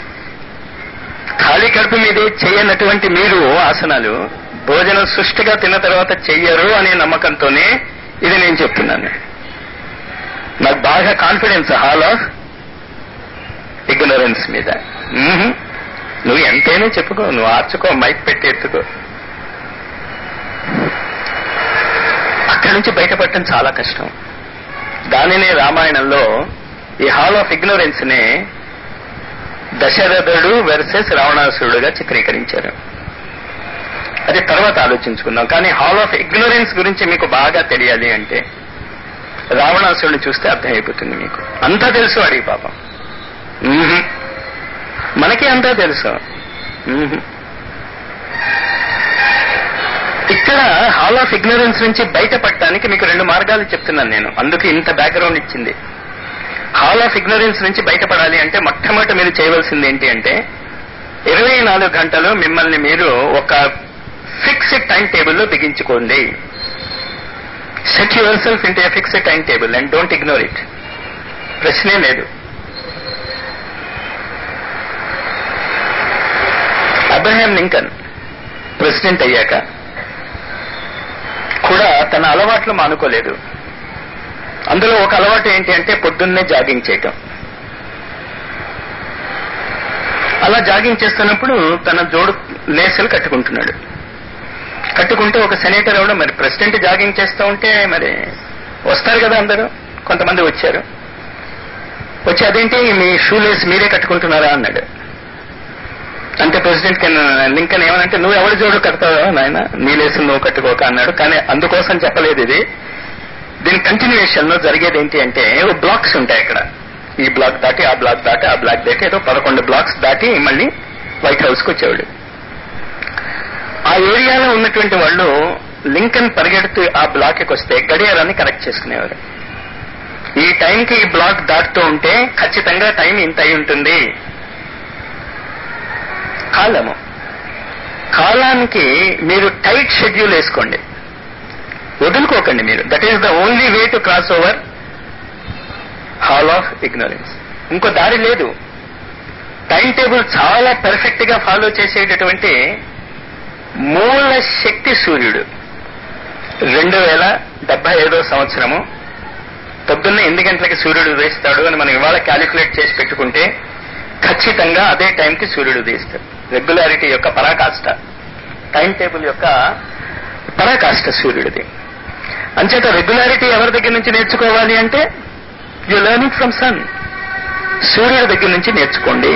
ఖాళీ కడుపు మీదే చేయనటువంటి మీరు ఆసనాలు భోజనం సుష్టిగా తిన్న తర్వాత చెయ్యరు అనే నమ్మకంతోనే ఇది నేను చెప్తున్నాను నాకు బాగా కాన్ఫిడెన్స్ హాల్ ఆఫ్ ఇగ్నరెన్స్ మీద మ్మ్హ్. నువ్వు ఎంతైనా చెప్పుకో నువ్వు ఆర్చుకో మైక్ పెట్టి ఎత్తుకో అక్కడి నుంచి బయటపడటం చాలా కష్టం దానినే రామాయణంలో ఈ హాల్ ఆఫ్ ఇగ్నోరెన్స్ నే దశరథుడు వర్సెస్ రావణాసురుడుగా చిత్రీకరించారు అది తర్వాత ఆలోచించుకుందాం కానీ హాల్ ఆఫ్ ఇగ్నోరెన్స్ గురించి మీకు బాగా తెలియాలి అంటే రావణాసురుడిని చూస్తే అర్థమైపోతుంది మీకు అంతా తెలుసు వాడికి పాపం మ్మ్హ్. మనకి అంతా తెలుసు మ్మ్హ్. ఇక్కడ హాల్ ఆఫ్ ఇగ్నరెన్స్ నుంచి బయటపడటానికి మీకు రెండు మార్గాలు చెప్తున్నాను నేను అందుకు ఇంత బ్యాక్గ్రౌండ్ ఇచ్చింది హాల్ ఆఫ్ ఇగ్నరెన్స్ నుంచి బయటపడాలి అంటే మొట్టమొదటి మీరు చేయవలసింది ఏంటి అంటే ఇరవై నాలుగు గంటలు మిమ్మల్ని మీరు ఒక ఫిక్స్డ్ టైం టేబుల్లో బిగించుకోండి set yourself into fixed time table and don't ignore it ప్రశ్నే లేదు అబ్రహాం లింకన్ ప్రెసిడెంట్ అయ్యాక కూడా తన అలవాట్లు మానుకోలేదు అందులో ఒక అలవాటు ఏంటి అంటే పొద్దున్నే జాగింగ్ చేయటం అలా జాగింగ్ చేస్తున్నప్పుడు తన జోడు లేసులు కట్టుకుంటున్నాడు కట్టుకుంటే ఒక సెనేటర్ ఎవడో మరి ప్రెసిడెంట్ జాగింగ్ చేస్తూ ఉంటే మరి వస్తారు కదా అందరూ కొంతమంది వచ్చారు వచ్చి అదేంటి మీ షూ లేస్ మీరే కట్టుకుంటున్నారా అన్నాడు అంటే ప్రెసిడెంట్ లింకన్ ఏమనంటే నువ్వు ఎవరి జోడు కడతావో నాయన నీ లేసు నువ్వు కట్టుకోక అన్నాడు కానీ అందుకోసం చెప్పలేదు ఇది దీని కంటిన్యూషన్ లో జరిగేది ఏంటి అంటే ఓ బ్లాక్స్ ఉంటాయి ఇక్కడ ఈ బ్లాక్ దాటి ఆ బ్లాక్ దాటి ఆ బ్లాక్ దాటి ఏదో పదకొండు బ్లాక్స్ దాటి మళ్ళీ వైట్ హౌస్ కు వచ్చేవాడు ఆ ఏరియాలో ఉన్నటువంటి వాళ్ళు లింకన్ పరిగెడుతూ ఆ బ్లాక్ కి వస్తే గడియారాన్ని కరెక్ట్ చేసుకునేవారు ఈ టైంకి ఈ బ్లాక్ దాటుతూ ఉంటే ఖచ్చితంగా టైం ఇంత అయి ఉంటుంది కాలము కాలానికి మీరు టైట్ షెడ్యూల్ వేసుకోండి వదులుకోకండి మీరు that is the only way to cross over hall of ignorance ఇంకో దారి లేదు టైం టేబుల్ చాలా పెర్ఫెక్ట్ గా ఫాలో చేసేటటువంటి మూల శక్తి సూర్యుడు రెండు వేల డెబ్బై ఐదో సంవత్సరము పొద్దున్న ఎన్ని గంటలకి సూర్యుడు ఉదయిస్తాడు అని మనం ఇవాళ క్యాలిక్యులేట్ చేసి పెట్టుకుంటే ఖచ్చితంగా అదే టైంకి సూర్యుడు ఉదయిస్తాడు రెగ్యులారిటీ యొక్క పరాకాష్ట టైం టేబుల్ యొక్క పరాకాష్ట సూర్యుడిది అంచేత రెగ్యులారిటీ ఎవరి దగ్గర నుంచి నేర్చుకోవాలి అంటే యు లెర్నింగ్ ఫ్రమ్ సన్ సూర్యుడి దగ్గర నుంచి నేర్చుకోండి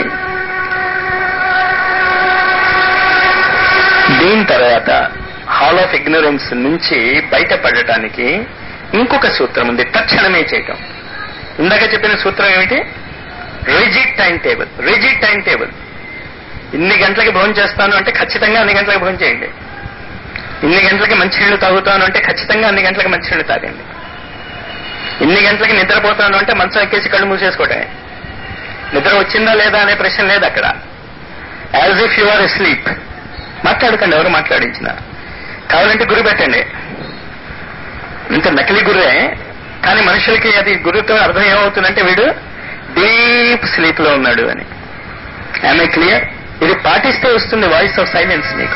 దీని తర్వాత హాల్ ఆఫ్ ఇగ్నరెన్స్ నుంచి బయటపడటానికి ఇంకొక సూత్రం ఉంది తక్షణమే చేయటం ఇందాక చెప్పిన సూత్రం ఏమిటి rigid time table rigid time table ఇన్ని గంటలకి భోజనం చేస్తాను అంటే ఖచ్చితంగా అన్ని గంటలకు భోజనం చేయండి ఇన్ని గంటలకి మంచినీళ్లు తాగుతాను అంటే ఖచ్చితంగా అన్ని గంటలకి మంచినీళ్లు తాగండి ఇన్ని గంటలకి నిద్రపోతాను అంటే మంచం ఎక్కేసి కళ్ళు మూసేసుకోవటమే నిద్ర వచ్చిందా లేదా అనే ప్రశ్న లేదు అక్కడ as if you are sleep మాట్లాడకండి ఎవరు మాట్లాడించిన కావాలంటే గురి పెట్టండి ఇంత నకిలీ గురే కానీ మనుషులకి అది గురుతో అర్థం ఏమవుతుందంటే వీడు డీప్ స్లీప్ లో ఉన్నాడు అని ఐ క్లియర్ ఇది పాటిస్తే వస్తుంది వాయిస్ ఆఫ్ సైలెన్స్ మీకు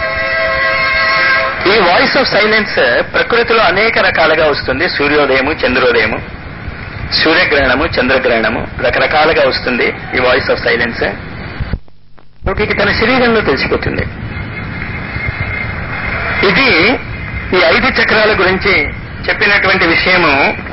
ఈ వాయిస్ ఆఫ్ సైలెన్స్ ప్రకృతిలో అనేక రకాలుగా వస్తుంది సూర్యోదయము చంద్రోదయము సూర్యగ్రహణము చంద్రగ్రహణము రకరకాలుగా వస్తుంది ఈ వాయిస్ ఆఫ్ సైలెన్స్ రోగికి తన శరీరంలో తెలిసిపోతుంది ఇది ఈ ఐదు చక్రాల గురించి చెప్పినటువంటి విషయము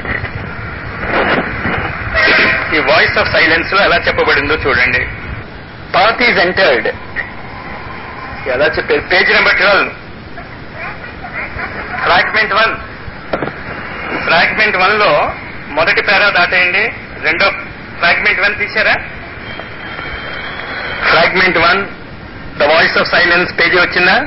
ఈ వాయిస్ ఆఫ్ సైలెన్స్ లో ఎలా చెప్పబడిందో చూడండి పాత్ ఈజ్ ఎంటర్డ్ ఎలా చెప్పారు page number twelve fragment one fragment one లో మొదటి పేరా దాటేయండి రెండో ఫ్రాగ్మెంట్ వన్ తీసారా fragment one the voice of silence page వచ్చిందా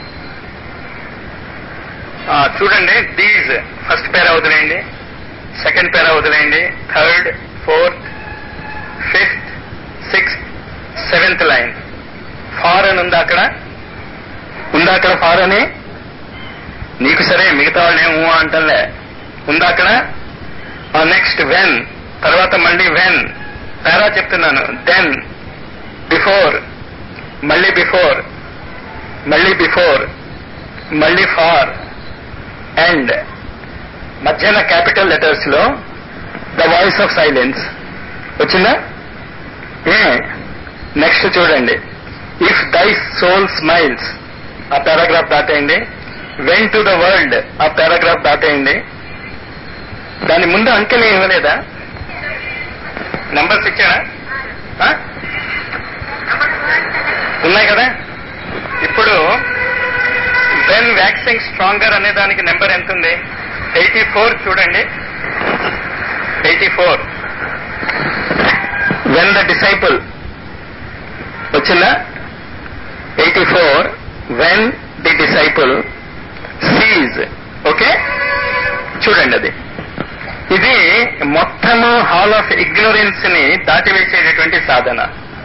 ఆ, చూడండి దీస్ ఫస్ట్ పేరా వదిలేయండి సెకండ్ పేరా వదిలేయండి third fourth fifth sixth seventh line far అని ఉందా అక్కడ ఉందా అక్కడ ఫార్ అని నీకు సరే మిగతా వాళ్ళు ఏమో అంటలే ఉందా అక్కడ నెక్స్ట్ వెన్ తర్వాత మళ్ళీ వెన్ పేరా చెప్తున్నాను దెన్ బిఫోర్ మళ్ళీ బిఫోర్ మళ్ళీ బిఫోర్ మళ్ళీ ఫార్ అండ్ మధ్యాహ్న క్యాపిటల్ లెటర్స్ లో ద వాయిస్ ఆఫ్ సైలెన్స్ వచ్చిందా ఏ నెక్స్ట్ చూడండి ఇఫ్ దై సోల్ స్మైల్స్ ఆ పారాగ్రాఫ్ దాటేయండి వెన్ టు ద వరల్డ్ ఆ పారాగ్రాఫ్ దాటేయండి దాని ముందు అంకెలు ఇవ్వలేదా నంబర్స్ ఇచ్చాడా ఆ? ఉన్నాయి కదా ఇప్పుడు వెన్ వ్యాక్సింగ్ స్ట్రాంగర్ అనే దానికి నెంబర్ ఎంత ఉంది ఎయిటీ ఫోర్ చూడండి eighty four when the disciple వచ్చిందా eighty four when the disciple sees okay చూడండి అది ఇది మొత్తము హాల్ ఆఫ్ ఇగ్నోరెన్స్ ని దాటివేసేటటువంటి సాధన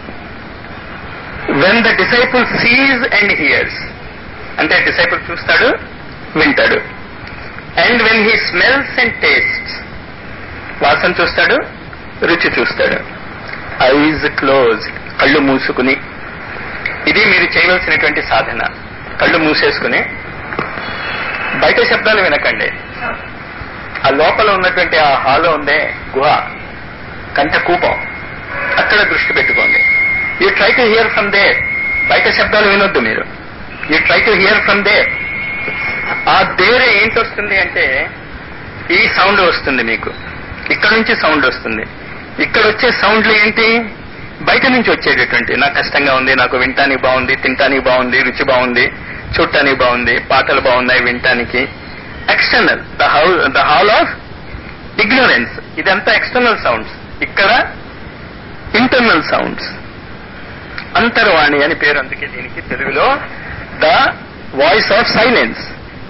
when the disciple sees and hears అంటే డిసైపుల్ చూస్తాడు వింటాడు and when he smells and taste వాసన చూస్తాడు రుచి చూస్తాడు ఐజ్ క్లోజ్ కళ్ళు మూసుకుని ఇది మీరు చేయవలసినటువంటి సాధన కళ్ళు మూసేసుకుని బయట శబ్దాలు వినకండి ఆ లోపల ఉన్నటువంటి ఆ హాలో ఉందే గుహ కంట కూపం అక్కడ దృష్టి పెట్టుకోండి you try to hear from there బయట శబ్దాలు వినొద్దు మీరు you try to hear from there ఆ దేర్ ఏంటి వస్తుంది అంటే ఈ సౌండ్ వస్తుంది మీకు ఇక్కడ నుంచి సౌండ్ వస్తుంది ఇక్కడ వచ్చే సౌండ్లు ఏంటి బయట నుంచి వచ్చేటటువంటి నాకు కష్టంగా ఉంది నాకు వినటానికి బాగుంది తినటానికి బాగుంది రుచి బాగుంది చూడటానికి బాగుంది పాటలు బాగున్నాయి వినటానికి external the how the hall of ignorance ఇదంతా ఎక్స్టర్నల్ సౌండ్స్ ఇక్కడ ఇంటర్నల్ సౌండ్స్ అంతర్వాణి అని పేరు అందుకే దీనికి తెలుగులో ద వాయిస్ ఆఫ్ సైలెన్స్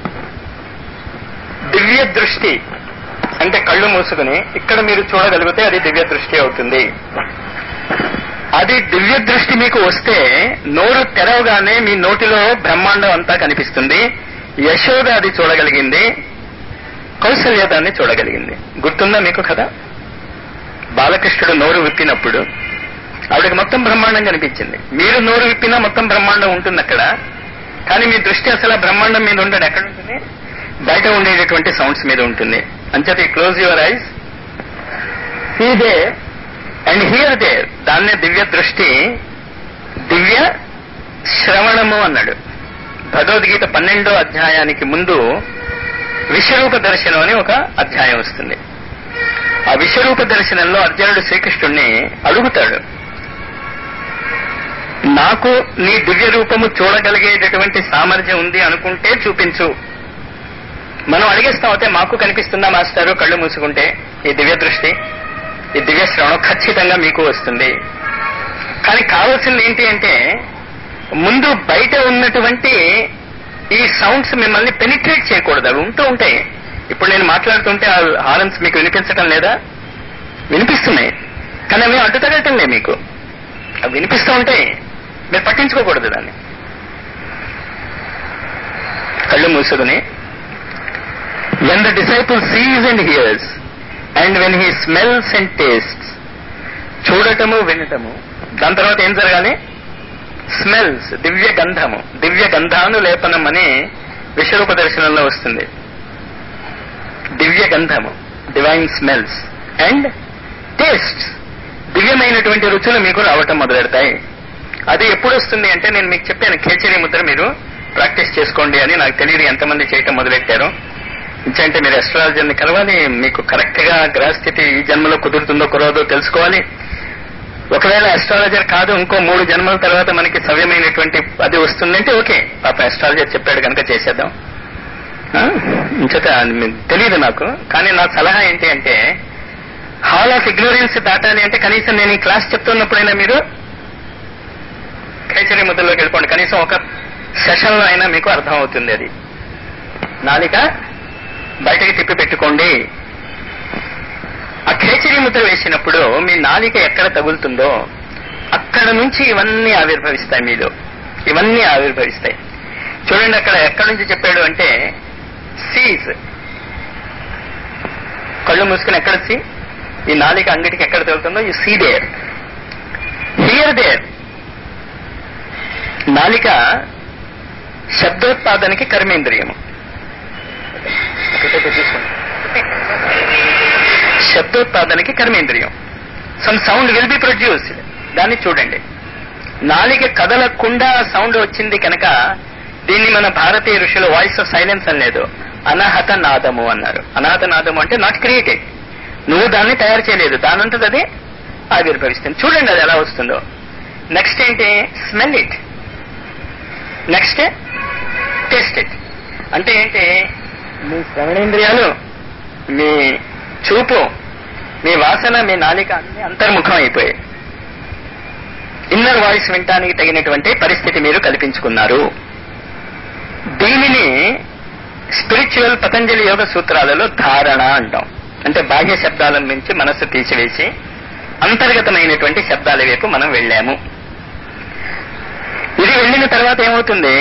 దివ్య దృష్టి అంటే కళ్ళు మూసుకుని ఇక్కడ మీరు చూడగలిగితే అది దివ్య దృష్టి అవుతుంది అది దివ్య దృష్టి మీకు వస్తే నోరు తెరవగానే మీ నోటిలో బ్రహ్మాండం అంతా కనిపిస్తుంది యశోద అది చూడగలిగింది కౌశల్య దాన్ని చూడగలిగింది గుర్తుందా మీకు కదా బాలకృష్ణుడు నోరు విప్పినప్పుడు ఆవిడకి మొత్తం బ్రహ్మాండం కనిపించింది మీరు నోరు విప్పినా మొత్తం బ్రహ్మాండం ఉంటుంది అక్కడ కానీ మీ దృష్టి అసలు ఆ బ్రహ్మాండం మీద ఉండడు ఎక్కడ ఉంటుంది బయట ఉండేటటువంటి సౌండ్స్ మీద ఉంటుంది అంచేత close your eyes see they and hear they దాన్నే దివ్య దృష్టి దివ్య శ్రవణము అన్నాడు భగవద్గీత పన్నెండో అధ్యాయానికి ముందు విశ్వరూప దర్శనం అని ఒక అధ్యాయం వస్తుంది ఆ విశ్వరూప దర్శనంలో అర్జునుడు శ్రీకృష్ణుణ్ణి అడుగుతాడు నాకు నీ దివ్య రూపము చూడగలిగేటటువంటి సామర్థ్యం ఉంది అనుకుంటే చూపించు మనం అడిగేస్తాం అయితే మాకు కనిపిస్తుందా మాస్టారు కళ్ళు మూసుకుంటే ఈ దివ్య దృష్టి ఈ దివ్య శ్రవణం ఖచ్చితంగా మీకు వస్తుంది కానీ కావాల్సింది ఏంటి అంటే ముందు బయట ఉన్నటువంటి ఈ సౌండ్స్ మిమ్మల్ని పెనిట్రేట్ చేయకూడదు అవి ఉంటూ ఉంటాయి ఇప్పుడు నేను మాట్లాడుతుంటే ఆ హారన్స్ మీకు వినిపించటం లేదా వినిపిస్తున్నాయి కానీ అవి అడ్డు తగలటం లే మీకు అవి వినిపిస్తూ ఉంటాయి మీరు పట్టించుకోకూడదు దాన్ని కళ్ళు మూసుకుని when the disciple sees and hears and when he smells and taste చూడటము వినటము దాని తర్వాత ఏం జరగాలి స్మెల్స్ దివ్య గంధము దివ్య గంధాను లేపనం అని విశ్వరూప దర్శనంలో వస్తుంది దివ్య గంధము డివైన్ స్మెల్స్ అండ్ టేస్ట్ దివ్యమైనటువంటి రుచులు మీకు రావటం మొదలెడతాయి అది ఎప్పుడు వస్తుంది అంటే నేను మీకు చెప్పాను ఖేచరీ ముద్ర మీరు ప్రాక్టీస్ చేసుకోండి అని నాకు తెలియదు ఎంతమంది చేయటం మొదలెట్టారు అంటే మీరు అస్ట్రాలజర్ని కలవాలి మీకు కరెక్ట్ గా గ్రహస్థితి ఈ జన్మలో కుదురుతుందో కురవదో తెలుసుకోవాలి ఒకవేళ అస్ట్రాలజర్ కాదు ఇంకో మూడు జన్మల తర్వాత మనకి సవ్యమైనటువంటి అది వస్తుందంటే ఓకే పాప అస్ట్రాలజర్ చెప్పాడు కనుక చేసేద్దాం ఇంకొక తెలియదు నాకు కానీ నా సలహా ఏంటి అంటే హాల్ ఆఫ్ ఇగ్నోరెన్స్ దాటాలి అంటే కనీసం నేను ఈ క్లాస్ చెప్తున్నప్పుడైనా మీరు ఖైచరీ ముద్రలోకి వెళ్ళిపోండి కనీసం ఒక సెషన్ లో అయినా మీకు అర్థం అవుతుంది అది నాలిక బయటకి తిప్పి పెట్టుకోండి ఆ ఖేచరీ ముద్ర వేసినప్పుడు మీ నాలిక ఎక్కడ తగులుతుందో అక్కడ నుంచి ఇవన్నీ ఆవిర్భవిస్తాయి మీలో ఇవన్నీ ఆవిర్భవిస్తాయి చూడండి అక్కడ ఎక్కడి నుంచి చెప్పాడు అంటే సీజ్ కళ్ళు మూసుకుని ఎక్కడ సీ ఈ నాలిక అంగిటికి ఎక్కడ తగులుతుందో ఈ సీ దేర్ హియర్ దేర్ నాలిక శబ్దోత్పాదనకి కర్మేంద్రియము శబ్దోత్పాదనకి కర్మేంద్రియం some sound will be produced దాన్ని చూడండి నాలిక కదలకుండా సౌండ్ వచ్చింది కనుక దీన్ని మన భారతీయ ఋషులు వాయిస్ ఆఫ్ సైలెన్స్ అనలేదు అనాహత నాదము అన్నారు అనాహత నాదము అంటే నాట్ క్రియేటెడ్ నువ్వు దాన్ని తయారు చేయలేదు దానంతది అది ఆవిర్భవిస్తుంది చూడండి అది ఎలా వస్తుందో నెక్స్ట్ ఏంటి smell it next taste it అంటే ఏంటి మీ శ్రవణేంద్రియాలు మీ చూపు మీ వాసన మీ నాలిక అన్ని అంతర్ముఖం అయిపోయాయి ఇన్నర్ వాయిస్ వినటానికి తగినటువంటి పరిస్థితి మీరు కల్పించుకున్నారు దీనిని స్పిరిచువల్ పతంజలి యోగ సూత్రాలలో ధారణ అంటాం అంటే బాహ్య శబ్దాల నుంచి మనస్సు తీసివేసి అంతర్గతమైనటువంటి శబ్దాల వైపు మనం వెళ్ళాము ఇది వెళ్ళిన తర్వాత ఏమవుతుంది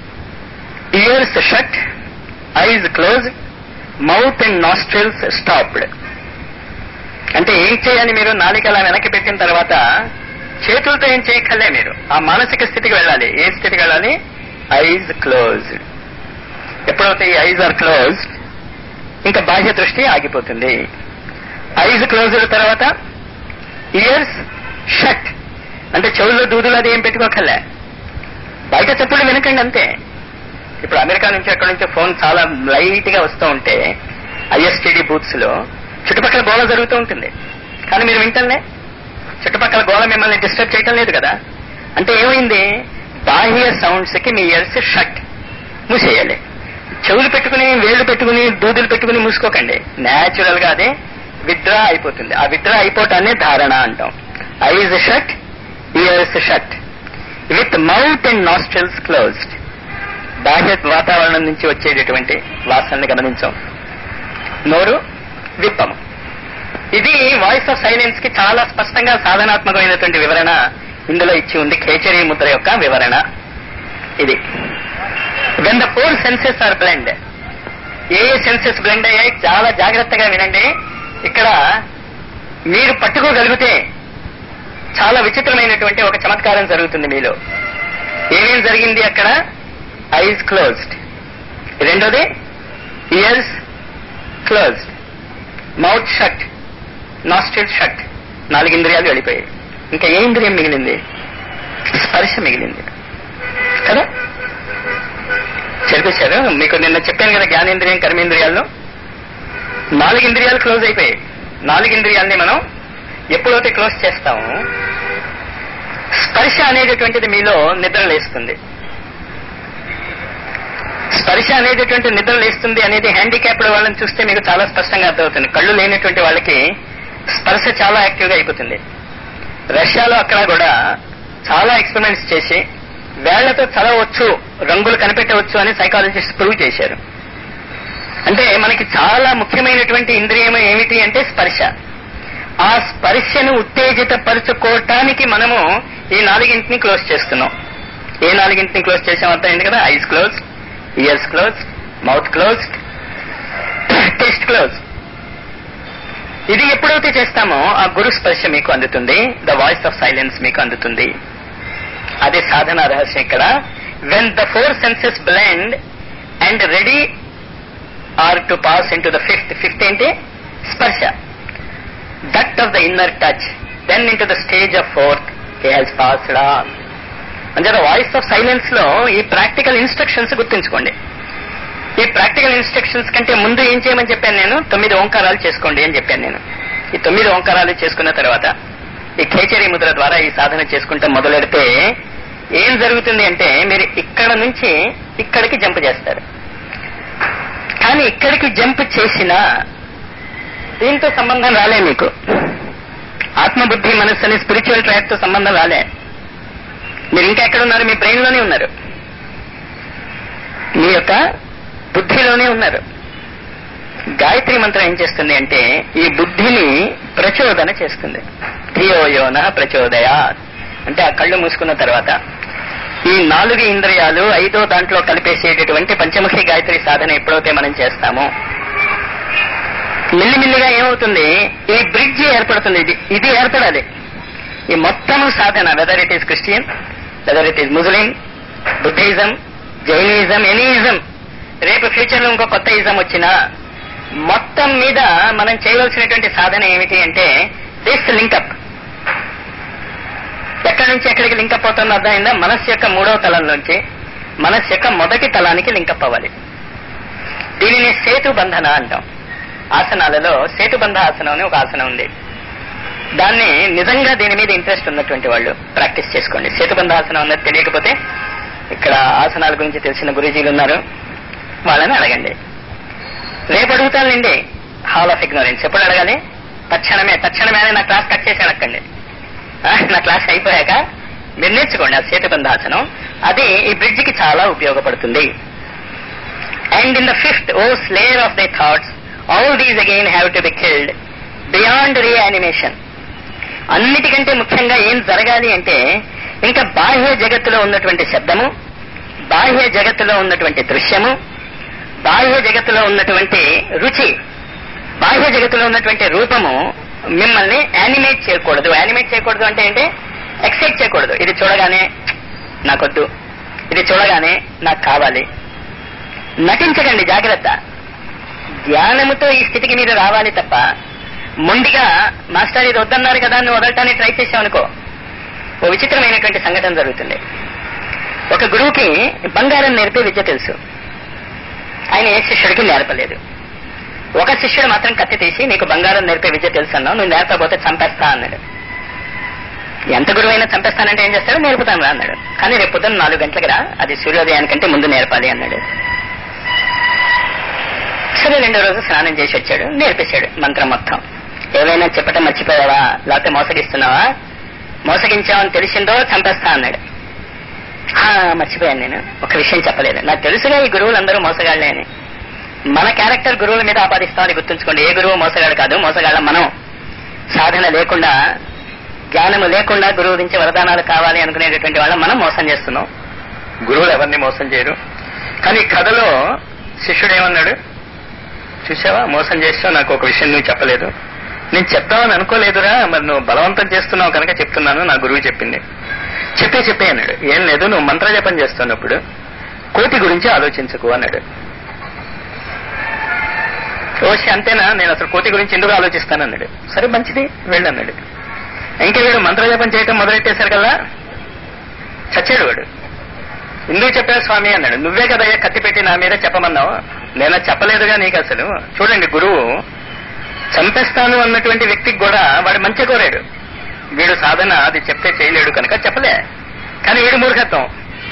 ears shut eyes close mouth and nostrils stopped అంటే ఏం చేయాలి మీరు నాలిక అలా వెనక్కి పెట్టిన తర్వాత చేతులతో ఏం చేయక్కర్లే మీరు ఆ మానసిక స్థితికి వెళ్ళాలి ఏ స్థితికి వెళ్ళాలి ఐజ్ క్లోజ్డ్ ఎప్పుడైతే ఈ ఐజ్ ఆర్ క్లోజ్డ్ ఇంకా బాహ్య దృష్టి ఆగిపోతుంది ఐజ్ క్లోజ్డ్ తర్వాత ఇయర్స్ షట్ అంటే చెవుల్లో దూదులు అది ఏం పెట్టుకోకర్లే బయట చెప్పులు వినకండి అంతే ఇప్పుడు అమెరికా నుంచి అక్కడి నుంచి ఫోన్ చాలా లైట్ గా వస్తూ ఉంటే ఐఎస్టీడీ బూత్స్ లో చుట్టుపక్కల గోళ జరుగుతూ ఉంటుంది కానీ మీరు వింటలే చుట్టుపక్కల గోళ మిమ్మల్ని డిస్టర్బ్ చేయటం లేదు కదా అంటే ఏమైంది బాహ్య సౌండ్స్ కి మీ ఇయర్స్ షట్ మూసేయాలి చెవులు పెట్టుకుని వేళ్లు పెట్టుకుని దూదులు పెట్టుకుని మూసుకోకండి నేచురల్ గా అదే విత్డ్రా అయిపోతుంది ఆ విత్డ్రా అయిపోవటాన్ని ధారణ అంటాం eyes shut ears shut with mouth and nostrils closed బాహ్య వాతావరణం నుంచి వచ్చేటటువంటి వాసనని గమనించాం నోరు విప్పము ఇది వాయిస్ ఆఫ్ సైలెన్స్ కి చాలా స్పష్టంగా సాధనాత్మకమైనటువంటి వివరణ ఇందులో ఇచ్చి ఉంది ఖేచరీ ముద్ర యొక్క వివరణ ఇది when the four senses are blend a senses blend అయ్యాయి చాలా జాగ్రత్తగా వినండి ఇక్కడ మీరు పట్టుకోగలిగితే చాలా విచిత్రమైనటువంటి ఒక చమత్కారం జరుగుతుంది మీలో ఏమేం జరిగింది అక్కడ ఐస్ క్లోజ్డ్ రెండోది ears closed mouth shut nostril shut నాలుగు ఇంద్రియాలు వెళ్ళిపోయాయి ఇంకా ఏ ఇంద్రియం మిగిలింది స్పర్శ మిగిలింది కదా చదివేశారు మీకు నిన్న చెప్పాను కదా జ్ఞానేంద్రియం కర్మేంద్రియాల్లో నాలుగు ఇంద్రియాలు క్లోజ్ అయిపోయాయి నాలుగు ఇంద్రియాల్ని మనం ఎప్పుడైతే క్లోజ్ చేస్తామో స్పర్శ అనేటటువంటిది మీలో నిద్ర లేస్తుంది స్పర్శ అనేటటువంటి నిద్ర లేస్తుంది అనేది హ్యాండిక్యాప్డ్ వాళ్ళని చూస్తే మీకు చాలా స్పష్టంగా అర్థమవుతుంది కళ్ళు లేనటువంటి వాళ్ళకి స్పర్శ చాలా యాక్టివ్ గా అయిపోతుంది రష్యాలో అక్కడ కూడా చాలా ఎక్స్పెరిమెంట్స్ చేసి వేళ్లతో చదవచ్చు రంగులు కనిపెట్టవచ్చు అని సైకాలజిస్ట్ ప్రూవ్ చేశారు అంటే మనకి చాలా ముఖ్యమైనటువంటి ఇంద్రియం ఏమిటి అంటే స్పర్శ ఆ స్పర్శను ఉత్తేజితపరచుకోవటానికి మనము ఈ నాలుగింటిని క్లోజ్ చేస్తున్నాం ఏ నాలుగింటిని క్లోజ్ చేసాం అర్థమైంది కదా eyes close ears close mouth close test close ఇది ఎప్పుడైతే చేస్తామో ఆ గురు స్పర్శ మీకు అందుతుంది ద వాయిస్ ఆఫ్ సైలెన్స్ మీకు అందుతుంది అదే సాధన రహస్యం ఇక్కడ when the four senses blend and ready are to pass into the fifth fifth ఏంటి స్పర్శ that of the inner touch then into the stage of fourth he has passed on అంటే voice of silence లో ఈ practical instructions గుర్తుంచుకోండి ఈ practical instructions కంటే ముందు ఏం చేయమని చెప్పాను నేను తొమ్మిది ఓంకారాలు చేసుకోండి అని చెప్పాను నేను ఈ తొమ్మిది ఓంకారాలు చేసుకున్న తర్వాత ఈ ఖేచరీ ముద్ర ద్వారా ఈ సాధన చేసుకుంటే మొదలెడితే ఏం జరుగుతుంది అంటే మీరు ఇక్కడ నుంచి ఇక్కడికి జంప్ చేస్తారు కానీ ఇక్కడికి జంప్ చేసినా దీంతో సంబంధం రాలే మీకు ఆత్మబుద్ధి మనస్సు అనే స్పిరిచువల్ ట్రాక్ తో సంబంధం రాలే మీరు ఇంకా ఎక్కడ ఉన్నారు మీ బ్రెయిన్ లోనే ఉన్నారు మీ యొక్క బుద్ధిలోనే ఉన్నారు గాయత్రి మంత్రం ఏం చేస్తుంది అంటే ఈ బుద్ధిని ప్రచోదన చేస్తుంది ధియోయోన ప్రచోదయా అంటే ఆ కళ్ళు మూసుకున్న తర్వాత ఈ నాలుగు ఇంద్రియాలు ఐదో దాంట్లో కలిపేసేటటువంటి పంచముఖి గాయత్రి సాధన ఎప్పుడైతే మనం చేస్తామో మెల్లిమెల్లిగా ఏమవుతుంది ఈ బ్రిడ్జ్ ఏర్పడుతుంది ఇది ఇది ఏర్పడాలి ఈ మొత్తము సాధన whether it is Christian whether it is Muslim Buddhism Jainism ఎనీయిజం రేపు ఫ్యూచర్ లో ఇంకో కొత్త ఇజం వచ్చినా మొత్తం మీద మనం చేయవలసినటువంటి సాధన ఏమిటి అంటే దిస్ లింకప్ ఎక్కడి నుంచి ఎక్కడికి లింకప్ అవుతుందో అర్థమైందా మనస్సు యొక్క మూడవ తలంలోంచి మనస్సు యొక్క మొదటి తలానికి లింకప్ అవ్వాలి దీనిని సేతు బంధన అంటాం ఆసనాలలో సేతుబంధ ఆసనం అని ఒక ఆసనం ఉంది దాన్ని నిజంగా దీని మీద ఇంట్రెస్ట్ ఉన్నటువంటి వాళ్ళు ప్రాక్టీస్ చేసుకోండి సేతుబంధ ఆసనం అన్నది తెలియకపోతే ఇక్కడ ఆసనాల గురించి తెలిసిన గురూజీలు ఉన్నారు వాళ్ళని అడగండి రేపు అడుగుతానండి హాల్ ఆఫ్ ఇగ్నోరెన్స్ ఎప్పుడు అడగాలి తక్షణమే తక్షణమే నా క్లాస్ కట్ చేసి అడగండి ఆ, నా క్లాస్ అయిపోయాక మీరు నేర్చుకోండి ఆ సేతుబంధాసనం అది ఈ బ్రిడ్జ్ కి చాలా ఉపయోగపడుతుంది and in the fifth O slayer of the thoughts all these again have to be killed beyond reanimation అన్నిటికంటే ముఖ్యంగా ఏం జరగాలి అంటే ఇంకా బాహ్య జగత్తులో ఉన్నటువంటి శబ్దము బాహ్య జగత్తులో ఉన్నటువంటి దృశ్యము బాహ్య జగత్తులో ఉన్నటువంటి రుచి బాహ్య జగత్తులో ఉన్నటువంటి రూపము మిమ్మల్ని యానిమేట్ చేయకూడదు యానిమేట్ చేయకూడదు అంటే ఏంటి ఎక్సైట్ చేయకూడదు ఇది చూడగానే నాకొద్దు ఇది చూడగానే నాకు కావాలి నటించకండి జాగ్రత్త ధ్యానముతో ఈ స్థితికి మీరు రావాలి తప్ప మొండిగా మాస్టర్ ఇది వద్దన్నారు కదా నువ్వు వదలటానికి ట్రై చేసావనుకో ఓ విచిత్రమైనటువంటి సంఘటన జరుగుతుంది ఒక గురువుకి బంగారం నేర్పే విద్య తెలుసు ఆయన ఏ శిష్యుడికి నేర్పలేదు ఒక శిష్యుడు మాత్రం కత్తి తీసి నీకు బంగారం నేర్పే విద్య తెలుసు అన్నావు నువ్వు నేర్పకపోతే చంపేస్తా అన్నాడు ఎంత గురువైనా చంపేస్తానంటే ఏం చేస్తాడు నేర్పుతాను రా అన్నాడు కానీ రేపు పొద్దున్న నాలుగు గంటలకు రా అది సూర్యోదయానికంటే ముందు నేర్పాలి అన్నాడు సరే రెండో రోజు స్నానం చేసి వచ్చాడు నేర్పించాడు మంత్రం మొత్తం ఏవైనా చెప్పటం మర్చిపోయావా లేకపోతే మోసగిస్తున్నావా మోసగించావని తెలిసిందో చంపేస్తా అన్నాడు "ఆ, మర్చిపోయాను నేను ఒక విషయం చెప్పలేదు నాకు తెలుసుగా ఈ గురువులందరూ మోసగాళ్లే అని మన క్యారెక్టర్ గురువుల మీద ఆపాదిస్తామని గుర్తుంచుకోండి ఏ గురువు మోసగాడు కాదు మోసగాళ్ళ మనం సాధన లేకుండా జ్ఞానము లేకుండా గురువు నుంచి వరదానాలు కావాలి అనుకునేటటువంటి వాళ్ళం మనం మోసం చేస్తున్నాం గురువులు ఎవరిని మోసం చేయరు కానీ ఈ కథలో శిష్యుడు ఏమన్నాడు చూసావా మోసం చేసావు నాకు ఒక విషయం నువ్వు చెప్పలేదు నేను చెప్తావని అనుకోలేదురా మరి నువ్వు బలవంతం చేస్తున్నావు కనుక చెప్తున్నాను నా గురువు చెప్పింది చెప్పే చెప్పే అన్నాడు ఏం లేదు నువ్వు మంత్రజపం చేస్తున్నప్పుడు కోటి గురించి ఆలోచించకు అన్నాడు ఓసి అంతేనా నేను అసలు కోటి గురించి ఎందుకు ఆలోచిస్తాను అన్నాడు సరే మంచిది వెళ్ళు అన్నాడు ఇంకా వీడు మంత్రజపం చేయటం మొదలెట్టేశారు కదా చచ్చాడు వాడు ఎందుకు చెప్పావు స్వామి అన్నాడు నువ్వే కదయ్యా కత్తి పెట్టి నా మీద చెప్పమన్నావు నేను చెప్పలేదుగా నీకు అసలు చూడండి గురువు చంపేస్తాను అన్నటువంటి వ్యక్తికి కూడా వాడు మంచి కోరాడు వీడు సాధన అది చెప్తే చేయలేడు కనుక చెప్పలే కానీ వీడు మూర్ఖత్వం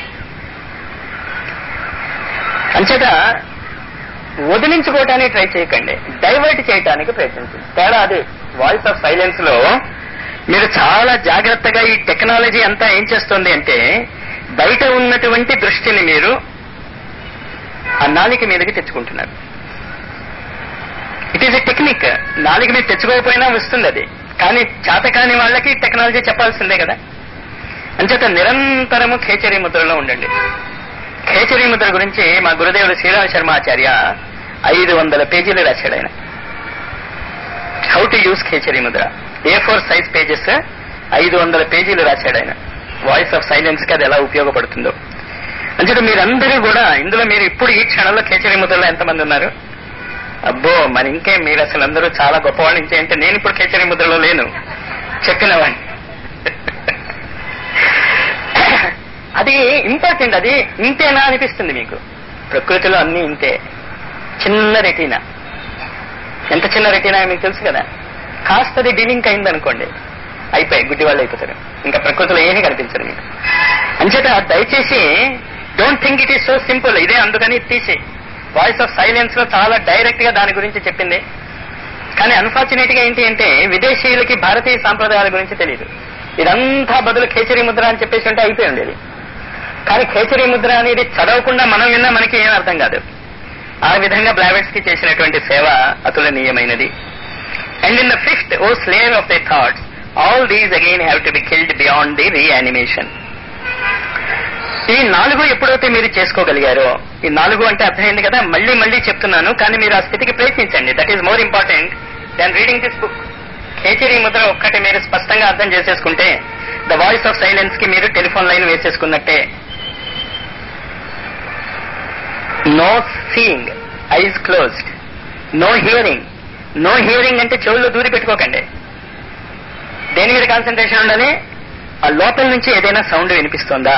అంచేత వదిలించుకోవటానికి ట్రై చేయకండి డైవర్ట్ చేయటానికి ప్రయత్నించండి తేడా అది వాయిస్ ఆఫ్ సైలెన్స్ లో మీరు చాలా జాగ్రత్తగా ఈ టెక్నాలజీ అంతా ఏం చేస్తుంది అంటే బయట ఉన్నటువంటి దృష్టిని మీరు ఆ నాలిక మీదకి తెచ్చుకుంటున్నారు ఇట్ ఈస్ ఎ టెక్నిక్ నాలుగు మీద తెచ్చుకోకపోయినా వస్తుంది అది కానీ చేతకాని వాళ్ళకి టెక్నాలజీ చెప్పాల్సిందే కదా అంచేత నిరంతరము ఖేచరీ ముద్రలో ఉండండి ఖేచరీ ముద్ర గురించి మా గురుదేవుడు శ్రీరామ శర్మాచార్య ఐదు వందల పేజీలు రాశాడు ఆయన హౌ టు యూస్ ఖేచరీ ముద్ర ఏ ఫోర్ సైజ్ పేజెస్ ఐదు వందల పేజీలు రాశాడు ఆయన వాయిస్ ఆఫ్ సైలెన్స్ కి అది ఎలా ఉపయోగపడుతుందో అంచేత మీరందరూ కూడా ఇందులో మీరు ఇప్పుడు ఈ క్షణంలో ఖేచరీ ముద్రలో ఎంతమంది ఉన్నారు అబ్బో మరి ఇంకే మీరు అసలు అందరూ చాలా గొప్పవాళ్ళు ఇంకే అంటే నేను ఇప్పుడు కేచరి ముద్రలో లేను చెప్పినవాడిని అది ఇంపార్టెంట్ అది ఇంతేనా అనిపిస్తుంది మీకు ప్రకృతిలో అన్ని ఇంతే చిన్న రెటీనా ఎంత చిన్న రెటీనా మీకు తెలుసు కదా కాస్త అది డిలింక్ అయింది అనుకోండి అయిపోయి గుడ్డి వాళ్ళు అయిపోతారు ఇంకా ప్రకృతిలో ఏమీ కనిపించదు మీకు అంచేత దయచేసి don't think it is so simple ఇదే అందుకని తీసి వాయిస్ ఆఫ్ సైలెన్స్ లో చాలా డైరెక్ట్ గా దాని గురించి చెప్పింది కానీ అన్ఫార్చునేట్ గా ఏంటి అంటే విదేశీయులకి భారతీయ సాంప్రదాయాల గురించి తెలియదు ఇదంతా బదులు ఖేచరీ ముద్ర అని చెప్పేసి ఉంటే అయిపోయి ఉండేది కానీ ఖేచరీ ముద్ర అనేది చదవకుండా మనం విన్నా మనకి ఏం అర్థం కాదు ఆ విధంగా బ్లావెట్స్ కి చేసినటువంటి సేవ అతులనీయమైనది and in the fifth O slave of the thoughts all these again have to be killed beyond the reanimation ఈ నాలుగు ఎప్పుడైతే మీరు చేసుకోగలిగారో ఈ నాలుగు అంటే అర్థమైంది కదా మళ్ళీ మళ్ళీ చెప్తున్నాను కానీ మీరు ఆ స్థితికి ప్రయత్నించండి that is more important than reading this book కేచరి ముద్ర ఒక్కటి మీరు స్పష్టంగా అర్థం చేసేసుకుంటే ద వాయిస్ ఆఫ్ సైలెన్స్ కి మీరు టెలిఫోన్ లైన్ వేసేసుకున్నట్టే no seeing eyes closed no hearing no hearing అంటే చెవుల్లో దూరి పెట్టుకోకండి దేని మీద కాన్సన్ట్రేషన్ ఉండాలి ఆ లోపల నుంచి ఏదైనా సౌండ్ వినిపిస్తోందా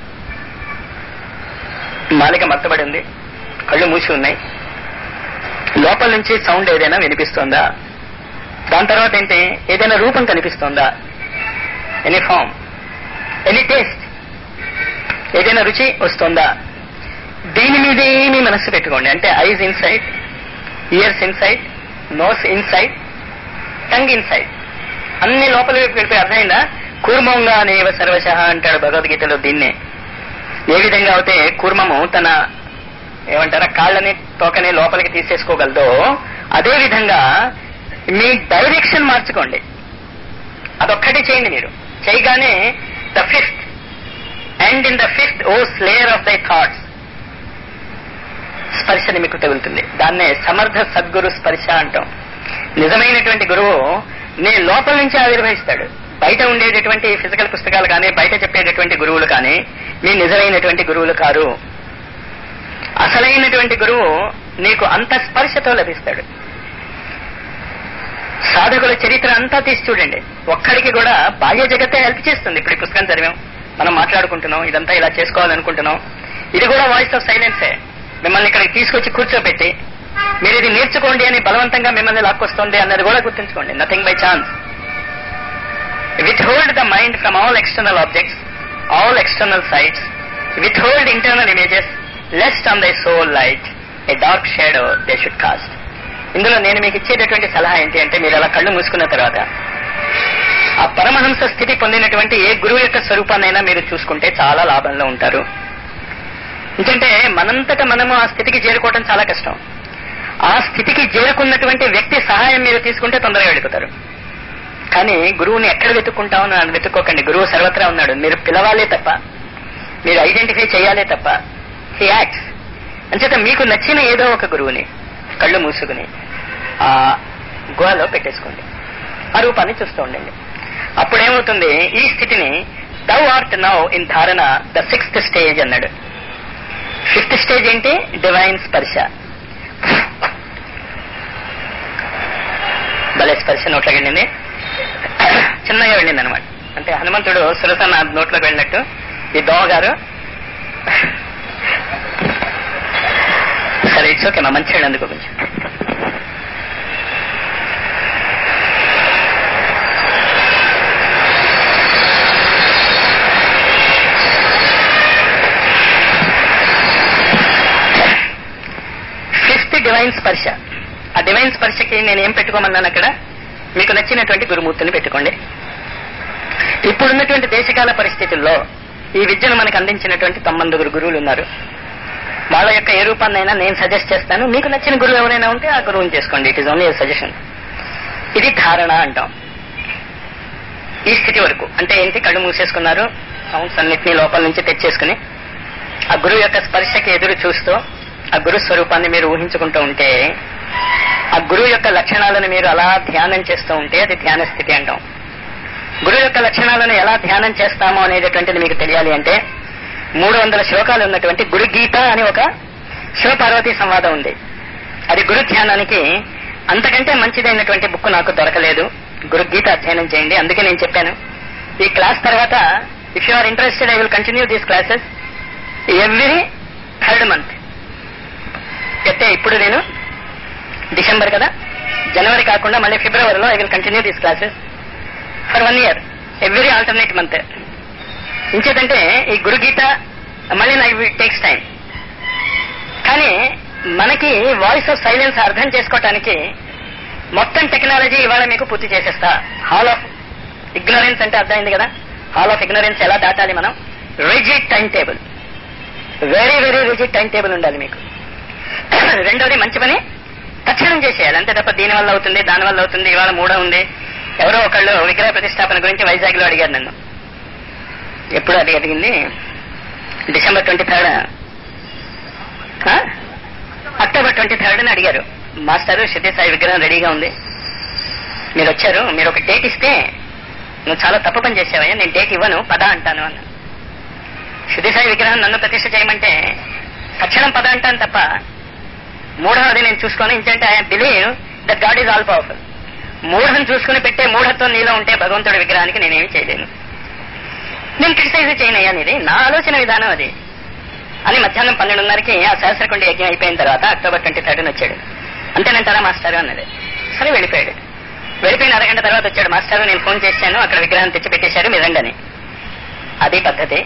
నాలిక మత్తబడి ఉంది కళ్ళు మూసి ఉన్నాయి లోపల నుంచి సౌండ్ ఏదైనా వినిపిస్తోందా దాని తర్వాత ఏంటి ఏదైనా రూపం కనిపిస్తోందా ఎనీ ఫామ్ ఎనీ టేస్ట్ ఏదైనా రుచి వస్తుందా దీని మీదే మీ మనస్సు పెట్టుకోండి అంటే eyes inside ears inside nose inside tongue inside అన్ని లోపల వైపు వెళ్ళిపోయి అర్థమైందా కూర్మంగా అనేవ సర్వశ అంటాడు భగవద్గీతలో దీన్నే ఏ విధంగా అయితే కూర్మము తన ఏమంటారా కాళ్ళని తోకని లోపలికి తీసేసుకోగలదో అదే విధంగా మీ డైరెక్షన్ మార్చుకోండి అదొక్కటి చేయండి మీరు చేయగానే the fifth and in the fifth O slayer of thy thoughts స్పర్శని మీకు తగులుతుంది దాన్నే సమర్థ సద్గురు స్పర్శ అంటాం నిజమైనటువంటి గురువు నీ లోపల నుంచి ఆవిర్భవిస్తాడు బయట ఉండేటటువంటి ఫిజికల్ పుస్తకాలు కానీ బయట చెప్పేటటువంటి గురువులు కానీ మీ నిజమైనటువంటి గురువులు కారు అసలైనటువంటి గురువు నీకు అంత స్పర్శతో లభిస్తాడు సాధకుల చరిత్ర అంతా తీసి చూడండి ఒక్కడికి కూడా బాహ్య జగత్తే హెల్ప్ చేస్తుంది ఇప్పుడు ఈ పుస్తకం చదివాం మనం మాట్లాడుకుంటున్నాం ఇదంతా ఇలా చేసుకోవాలనుకుంటున్నాం ఇది కూడా వాయిస్ ఆఫ్ సైలెన్సే మిమ్మల్ని ఇక్కడికి తీసుకొచ్చి కూర్చోబెట్టి మీరు ఇది నేర్చుకోండి అని బలవంతంగా మిమ్మల్ని లాక్కొస్తుంది అన్నది కూడా గుర్తుంచుకోండి nothing by chance withhold the mind from all external objects, all external sights, withhold internal images, lest on thy soul light a dark shadow they should cast. ఇందులో నేను మీకు ఇచ్చేటటువంటి సలహా ఏంటి అంటే మీరు అలా కళ్ళు మూసుకున్న తర్వాత ఆ పరమహంస స్థితి పొందినటువంటి ఏ గురువు యొక్క స్వరూపాన్నైనా మీరు చూసుకుంటే చాలా లాభంలో ఉంటారు ఎందుకంటే మనంతట మనము ఆ స్థితికి చేరుకోవటం చాలా కష్టం ఆ స్థితికి చేరుకున్నటువంటి వ్యక్తి సహాయం మీరు తీసుకుంటే తొందరగా వెళ్ళిపోతారు కానీ గురువుని ఎక్కడ వెతుక్కుంటామని అని వెతుక్కోకండి గురువు సర్వత్రా ఉన్నాడు మీరు పిలవాలే తప్ప మీరు ఐడెంటిఫై చేయాలే తప్ప హీ యాక్ట్స్ అంచేత మీకు నచ్చిన ఏదో ఒక గురువుని కళ్ళు మూసుకుని ఆ గుహలో పెట్టేసుకోండి ఆ రూపాన్ని చూస్తూ ఉండండి అప్పుడేమవుతుంది ఈ స్థితిని దౌ ఆర్ట్ నౌ ఇన్ ధారణ ద సిక్స్త్ స్టేజ్ అన్నాడు ఫిఫ్త్ స్టేజ్ ఏంటి డివైన్ స్పర్శ భలే స్పర్శ నోట్లోకి వెళ్ళింది చిన్నగా వెళ్ళింది అనమాట అంటే హనుమంతుడు సురసన నోట్లోకి వెళ్ళినట్టు ఈ దోమ గారు సరే ఇట్స్ ఓకే మా మంచి వెళ్ళినందుకు కొంచెం ఫిఫ్త్ డివైన్ స్పర్శ ఆ డివైన్ స్పర్శకి నేను ఏం పెట్టుకోమన్నాను అక్కడ మీకు నచ్చినటువంటి గురుమూర్తిని పెట్టుకోండి ఇప్పుడున్నటువంటి దేశకాల పరిస్థితుల్లో ఈ విద్యను మనకు అందించినటువంటి తొమ్మందుగురు గురువులు ఉన్నారు వాళ్ళ యొక్క ఏ రూపాన్నైనా నేను సజెస్ట్ చేస్తాను మీకు నచ్చిన గురువు ఎవరైనా ఉంటే ఆ గురువుని చేసుకోండి ఇట్ ఈస్ ఓన్లీ సజెషన్ ఇది ధారణ అంటాం ఈ స్థితి వరకు అంటే ఏంటి కళ్ళు మూసేసుకున్నారు సౌండ్స్ అన్నిటినీ లోపల నుంచి తెచ్చేసుకుని ఆ గురువు యొక్క స్పర్శకి ఎదురు చూస్తూ ఆ గురు స్వరూపాన్ని మీరు ఊహించుకుంటూ ఉంటే ఆ గురువు యొక్క లక్షణాలను మీరు అలా ధ్యానం చేస్తూ ఉంటే అది ధ్యాన స్థితి అంటాం గురువు యొక్క లక్షణాలను ఎలా ధ్యానం చేస్తామో అనేటటువంటిది మీకు తెలియాలి అంటే మూడు వందల శ్లోకాలు ఉన్నటువంటి గురు గీత అని ఒక శివపార్వతి సంవాదం ఉంది అది గురు ధ్యానానికి అంతకంటే మంచిదైనటువంటి బుక్ నాకు దొరకలేదు గురు గీత అధ్యయనం చేయండి అందుకే నేను చెప్పాను ఈ క్లాస్ తర్వాత if you are interested I will continue these classes every third month అయితే ఇప్పుడు నేను డిసెంబర్ కదా జనవరి కాకుండా మళ్ళీ ఫిబ్రవరిలో I will continue these classes for one year every alternate month ఇంచేతంటే ఈ గురు గీత మళ్ళీ నాకు టేక్స్ టైం కానీ మనకి వాయిస్ ఆఫ్ సైలెన్స్ అర్థం చేసుకోవటానికి మొత్తం టెక్నాలజీ ఇవాళ మీకు పూర్తి చేసేస్తా హాల్ ఆఫ్ ఇగ్నరెన్స్ అంటే అర్థమైంది కదా హాల్ ఆఫ్ ఇగ్నరెన్స్ ఎలా దాటాలి మనం rigid time timetable very very rigid time timetable ఉండాలి మీకు రెండోది మంచి పని తక్షణం చేసేయాలి అంతే తప్ప దీని వల్ల అవుతుంది దాని వల్ల అవుతుంది ఇవాళ మూడో ఉంది ఎవరో ఒకళ్ళు విగ్రహ ప్రతిష్టాపన గురించి వైజాగ్ లో అడిగారు నన్ను ఎప్పుడు అది అడిగింది December twenty third October twenty third అని అడిగారు మాస్టర్ సిద్ధి సాయి విగ్రహం రెడీగా ఉంది మీరు వచ్చారు మీరు ఒక డేట్ ఇస్తే నువ్వు చాలా తప్పు పని చేసావయ్యా నేను డేట్ ఇవ్వను పద అంటాను అన్న సిద్ధి సాయి విగ్రహం నన్ను ప్రతిష్ఠ చేయమంటే తక్షణం పద అంటాను తప్ప మూఢది నేను చూసుకొని ఏంటంటే I believe that God is all powerful మూఢం చూసుకుని పెట్టే మూఢత్వం నీలో ఉంటే భగవంతుడి విగ్రహానికి నేనేమి చేయలేను నేను క్రిటిసైజ్ చేయనయ్యా నీది నా ఆలోచన విధానం అది అని మధ్యాహ్నం పన్నెండున్నరకి ఆ సహస్రకుండ యజ్ఞం అయిపోయిన తర్వాత అక్టోబర్ ట్వంటీ థర్డ్ వచ్చాడు అంతేనంటారా మాస్టర్ అన్నది సరే వెళ్ళిపోయాడు వెళ్ళిపోయిన అరగంట తర్వాత వచ్చాడు మాస్టర్ నేను ఫోన్ చేశాను అక్కడ విగ్రహం తెచ్చి పెట్టేశారు మీరు రండి అని అది పద్ధతి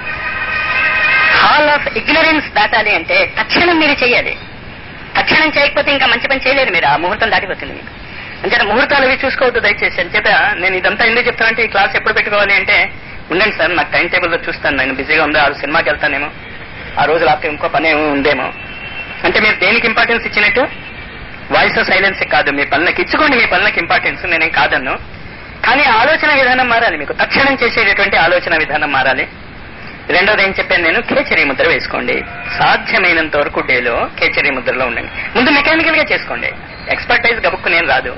హాల్ ఆఫ్ ఇగ్నరెన్స్ దాటాలి అంటే తక్షణం మీరు చేయాలి తక్షణం చేయకపోతే ఇంకా మంచి పని చేయలేరు మీరు ఆ ముహూర్తం దాటిపోతుంది మీకు అంటే ముహూర్తాలు అవి చూసుకోవద్దు దయచేసి అని చెప్పా నేను ఇదంతా ఎందుకు చెప్తానంటే ఈ క్లాస్ ఎప్పుడు పెట్టుకోవాలి అంటే ఉండండి సార్ నాకు టైం టేబుల్ లో చూస్తాను నేను బిజీగా ఉందా ఆ రోజు సినిమాకి వెళ్తానేమో ఆ రోజు రాత్రి ఇంకో పని ఏమో ఉందేమో అంటే మీరు దేనికి ఇంపార్టెన్స్ ఇచ్చినట్టు వాయిస్ సైలెన్స్ కాదు మీ పనులకు ఇచ్చుకోండి మీ పనులకు ఇంపార్టెన్స్ నేనేం కాదన్ను కానీ ఆలోచన విధానం మారాలి మీకు తక్షణం చేసేటటువంటి ఆలోచన విధానం మారాలి రెండోది ఏం చెప్పాను నేను కేచరీ ముద్ర వేసుకోండి సాధ్యమైనంత వరకు డేలో కేచరీ ముద్రలో ఉండండి ముందు మెకానికల్ గా చేసుకోండి ఎక్స్పర్టైజ్ గబుక్కునేం రాదు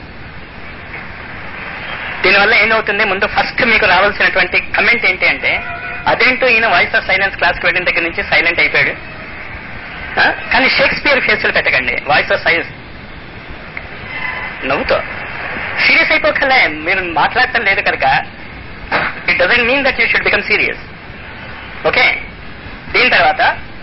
దీనివల్ల ఏమవుతుంది ముందు ఫస్ట్ మీకు రావాల్సినటువంటి కమెంట్ ఏంటి అంటే అదేంటో ఈయన వాయిస్ ఆఫ్ సైలెన్స్ క్లాస్కి వెళ్ళిన దగ్గర నుంచి సైలెంట్ అయిపోయాడు ఆ? కానీ షేక్స్పియర్ ఫేసులు పెట్టకండి వాయిస్ ఆఫ్ సైన్స్ నవ్వుతో సీరియస్ అయిపోకలే మీరు మాట్లాడటం లేదు కనుక it doesn't mean that you should become serious okay దీని తర్వాత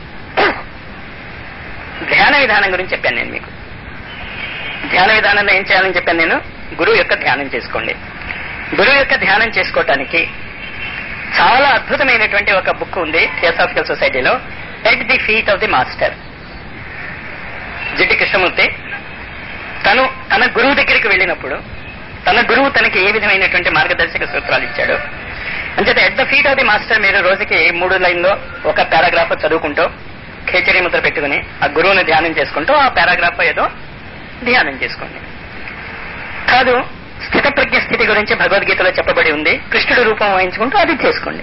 ధ్యాన విధానం గురించి చెప్పాను నేను మీకు ధ్యాన విధానంలో ఏం చేయాలని చెప్పాను నేను గురువు యొక్క ధ్యానం చేసుకోండి గురువు యొక్క ధ్యానం చేసుకోవటానికి చాలా అద్భుతమైనటువంటి ఒక బుక్ ఉంది థియోసాఫికల్ సొసైటీలో at the feet of the master Jiddu Krishnamurti తను తన గురువు దగ్గరికి వెళ్ళినప్పుడు తన గురువు తనకి ఏ విధమైనటువంటి మార్గదర్శక సూత్రాలు ఇచ్చాడు అంచేత at the feet of the master మీరు రోజుకి మూడు లైన్లో ఒక పారాగ్రాఫ్ చదువుకుంటూ ఖేచరీ ముద్ర పెట్టుకుని ఆ గురువుని ధ్యానం చేసుకుంటూ ఆ పారాగ్రాఫ్ ఏదో ధ్యానం చేసుకోండి కాదు స్థితప్రజ్ఞ స్థితి గురించి భగవద్గీతలో చెప్పబడి ఉంది కృష్ణుడు రూపం వహించుకుంటూ అది చేసుకోండి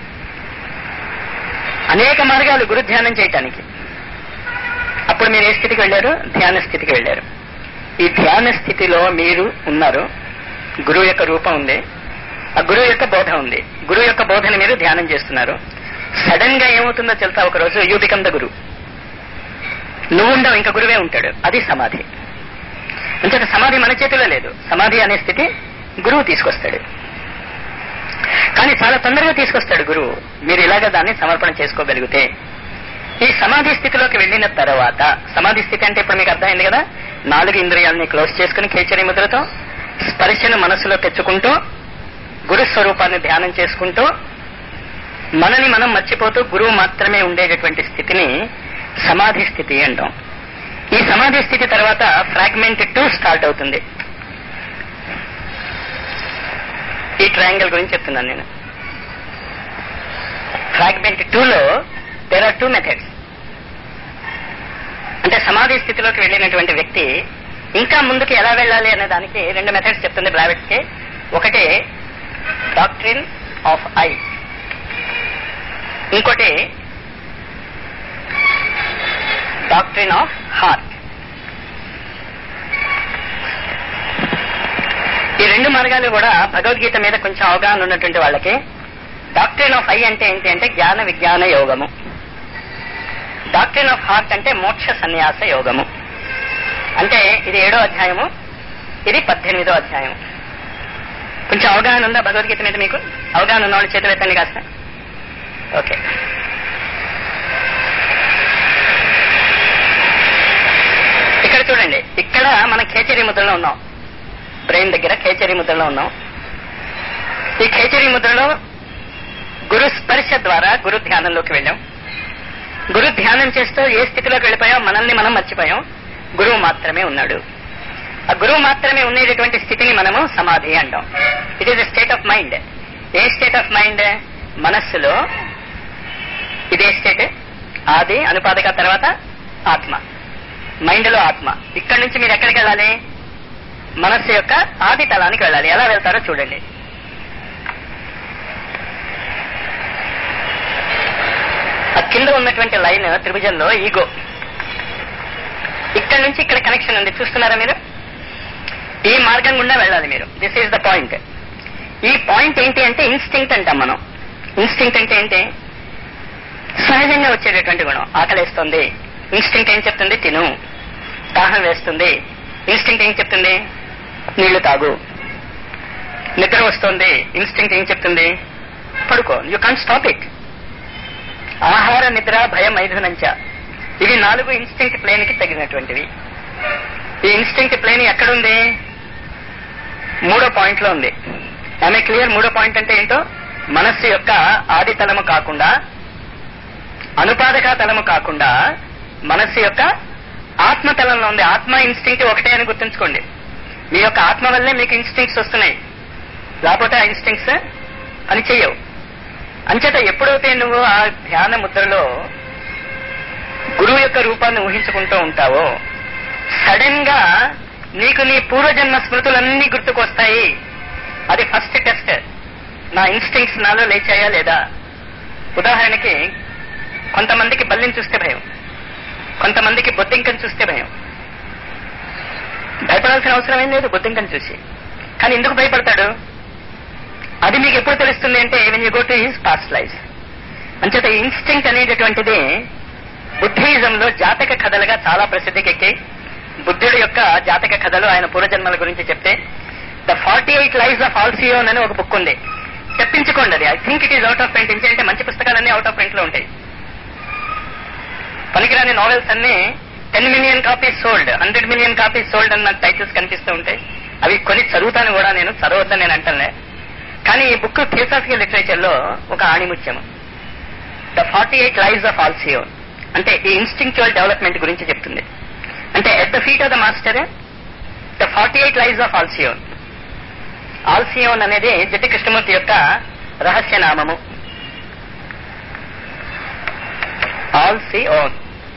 అనేక మార్గాలు గురు ధ్యానం చేయటానికి అప్పుడు మీరు ఏ స్థితికి వెళ్ళారు ధ్యాన స్థితికి వెళ్ళారు ఈ ధ్యాన స్థితిలో మీరు ఉన్నారు గురువు యొక్క రూపం ఉంది ఆ గురువు యొక్క బోధ ఉంది గురువు యొక్క బోధని మీరు ధ్యానం చేస్తున్నారు సడన్ గా ఏమవుతుందో తెలుసా ఒక రోజు యూ బికమ్ ద గురు నువ్వు ఉండవు ఇంకా గురువే ఉంటాడు అది సమాధి అంటే సమాధి మన చేతిలో లేదు సమాధి అనే స్థితి గురువు తీసుకొస్తాడు కానీ చాలా తొందరగా తీసుకొస్తాడు గురువు మీరు ఇలాగ దాన్ని సమర్పణ చేసుకోగలిగితే ఈ సమాధి స్థితిలోకి వెళ్ళిన తర్వాత సమాధి స్థితి అంటే ఇప్పుడు మీకు అర్థమైంది కదా నాలుగు ఇంద్రియాలని క్లోజ్ చేసుకుని కేచరి ముద్రతో స్పర్శను మనసులో తెచ్చుకుంటూ గురు స్వరూపాన్ని ధ్యానం చేసుకుంటూ మనని మనం మర్చిపోతూ గురువు మాత్రమే ఉండేటటువంటి స్థితిని సమాధి స్థితి అంటాం ఈ సమాధి స్థితి తర్వాత ఫ్రాగ్మెంట్ టూ స్టార్ట్ అవుతుంది ఈ ట్రయాంగిల్ గురించి చెప్తున్నాను నేను ఫ్రాగ్మెంట్ టూలో దేర్ ఆర్ టూ మెథడ్స్ అంటే సమాధి స్థితిలోకి వెళ్ళినటువంటి వ్యక్తి ఇంకా ముందుకు ఎలా వెళ్ళాలి అనే దానికి రెండు మెథడ్స్ చెప్తుంది బ్లావెట్స్ కి ఒకటి డాక్ట్రిన్ ఆఫ్ ఐ ఇంకోటి డాక్ట్రిన్ ఆఫ్ హార్ట్ ఈ రెండు మార్గాలు కూడా భగవద్గీత మీద కొంచెం అవగాహన ఉన్నటువంటి వాళ్ళకి డాక్ట్రిన్ ఆఫ్ ఐ అంటే ఏంటి అంటే జ్ఞాన విజ్ఞాన యోగము డాక్ట్రిన్ ఆఫ్ హార్ట్ అంటే మోక్ష సన్యాస యోగము అంటే ఇది ఏడో అధ్యాయము ఇది పద్దెనిమిదో అధ్యాయం కొంచెం అవగాహన ఉందా భగవద్గీత మీద మీకు అవగాహన ఉన్న వాళ్ళు చేతులు ఎత్తండి కాస్త ఓకే ఇక్కడ చూడండి ఇక్కడ మనం ఖేచరీ ముద్రలో ఉన్నాం బ్రెయిన్ దగ్గర ఖేచరీ ముద్రలో ఉన్నాం ఈ ఖేచరీ ముద్రలో గురు స్పర్శ ద్వారా గురు ధ్యానంలోకి వెళ్ళాం గురు ధ్యానం చేస్తూ ఏ స్థితిలోకి వెళ్ళిపోయాం మనల్ని మనం మర్చిపోయాం గురువు మాత్రమే ఉన్నాడు ఆ గురువు మాత్రమే ఉండేటటువంటి స్థితిని మనము సమాధి అంటాం it is state of mind a state of mind మనస్సులో ఇదే స్టేట్ ఆది అనుపాదక తర్వాత ఆత్మ మైండ్ లో ఆత్మ ఇక్కడి నుంచి మీరు ఎక్కడికి వెళ్ళాలి మనస్సు యొక్క ఆది తలానికి వెళ్ళాలి ఎలా వెళ్తారో చూడండి ఆ కింద ఉన్నటువంటి లైన్ త్రిభుజంలో ఈగో ఇక్కడ నుంచి ఇక్కడ కనెక్షన్ ఉంది చూస్తున్నారా మీరు ఈ మార్గం గుండా వెళ్ళాలి మీరు దిస్ ఈజ్ ద పాయింట్ ఈ పాయింట్ ఏంటి అంటే ఇన్స్టింక్ట్ అంటాం మనం ఇన్స్టింక్ట్ అంటే ఏంటి సహజంగా వచ్చేటటువంటి గుణం ఆకలేస్తుంది ఇన్స్టింక్ట్ ఏం చెప్తుంది తిను దాహం వేస్తుంది ఇన్స్టింక్ట్ ఏం చెప్తుంది నీళ్లు తాగు నిద్ర వస్తుంది ఇన్స్టింక్ట్ ఏం చెప్తుంది పడుకో యూ కాన్ స్టాప్ ఇట్ ఆహార నిద్ర భయం మైథునంచ ఇవి నాలుగు ఇన్స్టింక్ట్ ప్లేన్ కి తగినటువంటివి ఈ ఇన్స్టింక్ట్ ప్లేన్ ఎక్కడుంది మూడో పాయింట్ లో ఉంది ఆమె క్లియర్ మూడో పాయింట్ అంటే ఏంటో మనస్సు యొక్క ఆది తలము కాకుండా అనుపాదక తలము కాకుండా మనస్సు యొక్క ఆత్మ తలంలో ఉంది ఆత్మ ఇన్స్టింక్ట్ ఒకటే అని గుర్తుంచుకోండి మీ యొక్క ఆత్మ వల్లే మీకు ఇన్స్టింక్ట్స్ వస్తున్నాయి లేకపోతే ఆ ఇన్స్టింక్ట్స్ పని చెయ్యవు అంచేత ఎప్పుడైతే నువ్వు ఆ ధ్యాన ముద్రలో గురువు యొక్క రూపాన్ని ఊహించుకుంటూ ఉంటావో సడన్ గా నీకు నీ పూర్వజన్మ స్మృతులన్నీ గుర్తుకొస్తాయి అది ఫస్ట్ టెస్ట్ నా ఇన్స్టింక్ట్స్ నాలో లేచాయా లేదా ఉదాహరణకి కొంతమందికి బల్లిని చూస్తే భయం కొంతమందికి బొద్దింకని చూస్తే భయం భయపడాల్సిన అవసరం ఏం లేదు బొద్దింకని చూసి కానీ ఎందుకు భయపడతాడు అది మీకు ఎప్పుడు తెలుస్తుంది అంటే when you go to his past life అంచేత ఇన్స్టింక్ట్ అనేటటువంటిది బుద్ధిజంలో జాతక కథలుగా చాలా ప్రసిద్ధికెక్కి బుద్ధుడి యొక్క జాతక కథలు ఆయన పూర్వజన్మల గురించి చెప్తే the forty eight lives of Alcyone అని ఒక బుక్ ఉంది తెప్పించుకోండి అది I think it is out of print అంటే మంచి పుస్తకాలన్నీ అవుట్ ఆఫ్ ప్రింట్ లో ఉంటాయి పనికిరాని నావెల్స్ అన్ని ten million copies sold hundred million copies sold అన్న టైటిల్స్ కనిపిస్తూ ఉంటాయి అవి కొని చదువుతాను కూడా నేను చదవద్దని నేను అంటానే కానీ ఈ బుక్ థియోసాఫికల్ లిటరేచర్ లో ఒక ఆణిముత్యము the forty eight lives of Alcyone అంటే ఈ ఇన్స్టింక్చువల్ డెవలప్మెంట్ గురించి చెప్తుంది అంటే at the feet of the master the forty eight lives of Alcyone Alcyone అనేది జట్టి కృష్ణమూర్తి యొక్క రహస్య నామము ఆల్సియోన్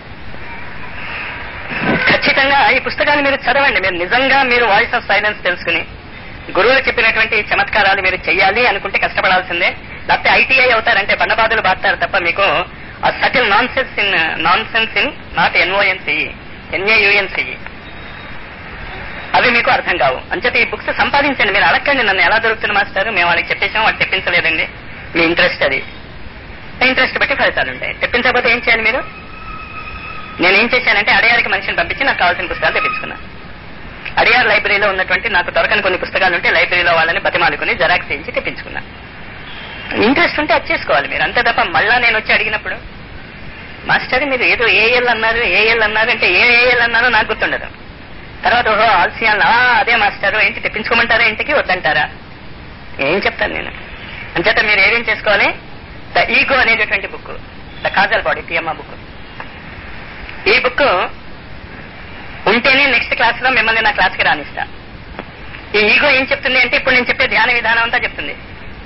ఖచ్చితంగా ఈ పుస్తకాన్ని మీరు చదవండి మీరు నిజంగా మీరు వాయిస్ ఆఫ్ సైలెన్స్ తెలుసుకుని గురువులు చెప్పినటువంటి చమత్కారాలు మీరు చెయ్యాలి అనుకుంటే కష్టపడాల్సిందే లేకపోతే ఐటీఐ అవుతారంటే బండబాదులు బాస్తారు తప్ప మీకు ఆ subtle nonsense in nonsense in not ఎన్ఓఎన్సి ఎన్ఏయుఎన్సి అవి మీకు అర్థం కావు అంచేత ఈ బుక్స్ సంపాదించండి మీరు అడగండి నన్ను ఎలా దొరుకుతుంది మాస్టర్ మేము వాళ్ళకి చెప్పేసాం వాళ్ళు తెప్పించలేదండి మీ ఇంట్రెస్ట్ అది ఇంట్రెస్ట్ బట్టి ఫలితాలు ఉంటాయి తెప్పించకపోతే ఏం చేయాలి మీరు నేనేం చేశానంటే అడయారికి మనిషిని పంపించి నాకు కావాల్సిన పుస్తకాలు తెప్పించుకున్నా అడియార్ లైబ్రరీలో ఉన్నటువంటి నాకు దొరకని కొన్ని పుస్తకాలు ఉంటే లైబ్రరీలో వాళ్ళని బతిమాలుకుని జెరాక్స్ చేయించి తెప్పించుకున్నా ఇంట్రెస్ట్ ఉంటే అది చేసుకోవాలి మీరు అంతే తప్ప మళ్ళా నేను వచ్చి అడిగినప్పుడు మాస్టర్ మీరు ఏదో ఏఎల్ అన్నారు ఏఎల్ అన్నారు అంటే ఏ ఏఎల్ అన్నారో నాకు గుర్తుండదు తర్వాత ఓహో ఆల్సియాన్ ఆ అదే మాస్టర్ ఏంటి తెప్పించుకోమంటారా ఇంటికి వద్దంటారా ఏం చెప్తాను నేను అంచేత మీరు ఏదేం చేసుకోవాలి ద ఈగో అనేటటువంటి బుక్ ద కాజల్ బాడీ పిఎమ్మ బుక్ ఈ బుక్ ఉంటేనే నెక్స్ట్ క్లాస్ లో మిమ్మల్ని నా క్లాస్ కి రానిస్తా ఈ ఈగో ఏం చెప్తుంది అంటే ఇప్పుడు నేను చెప్పే ధ్యాన విధానం అంతా చెప్తుంది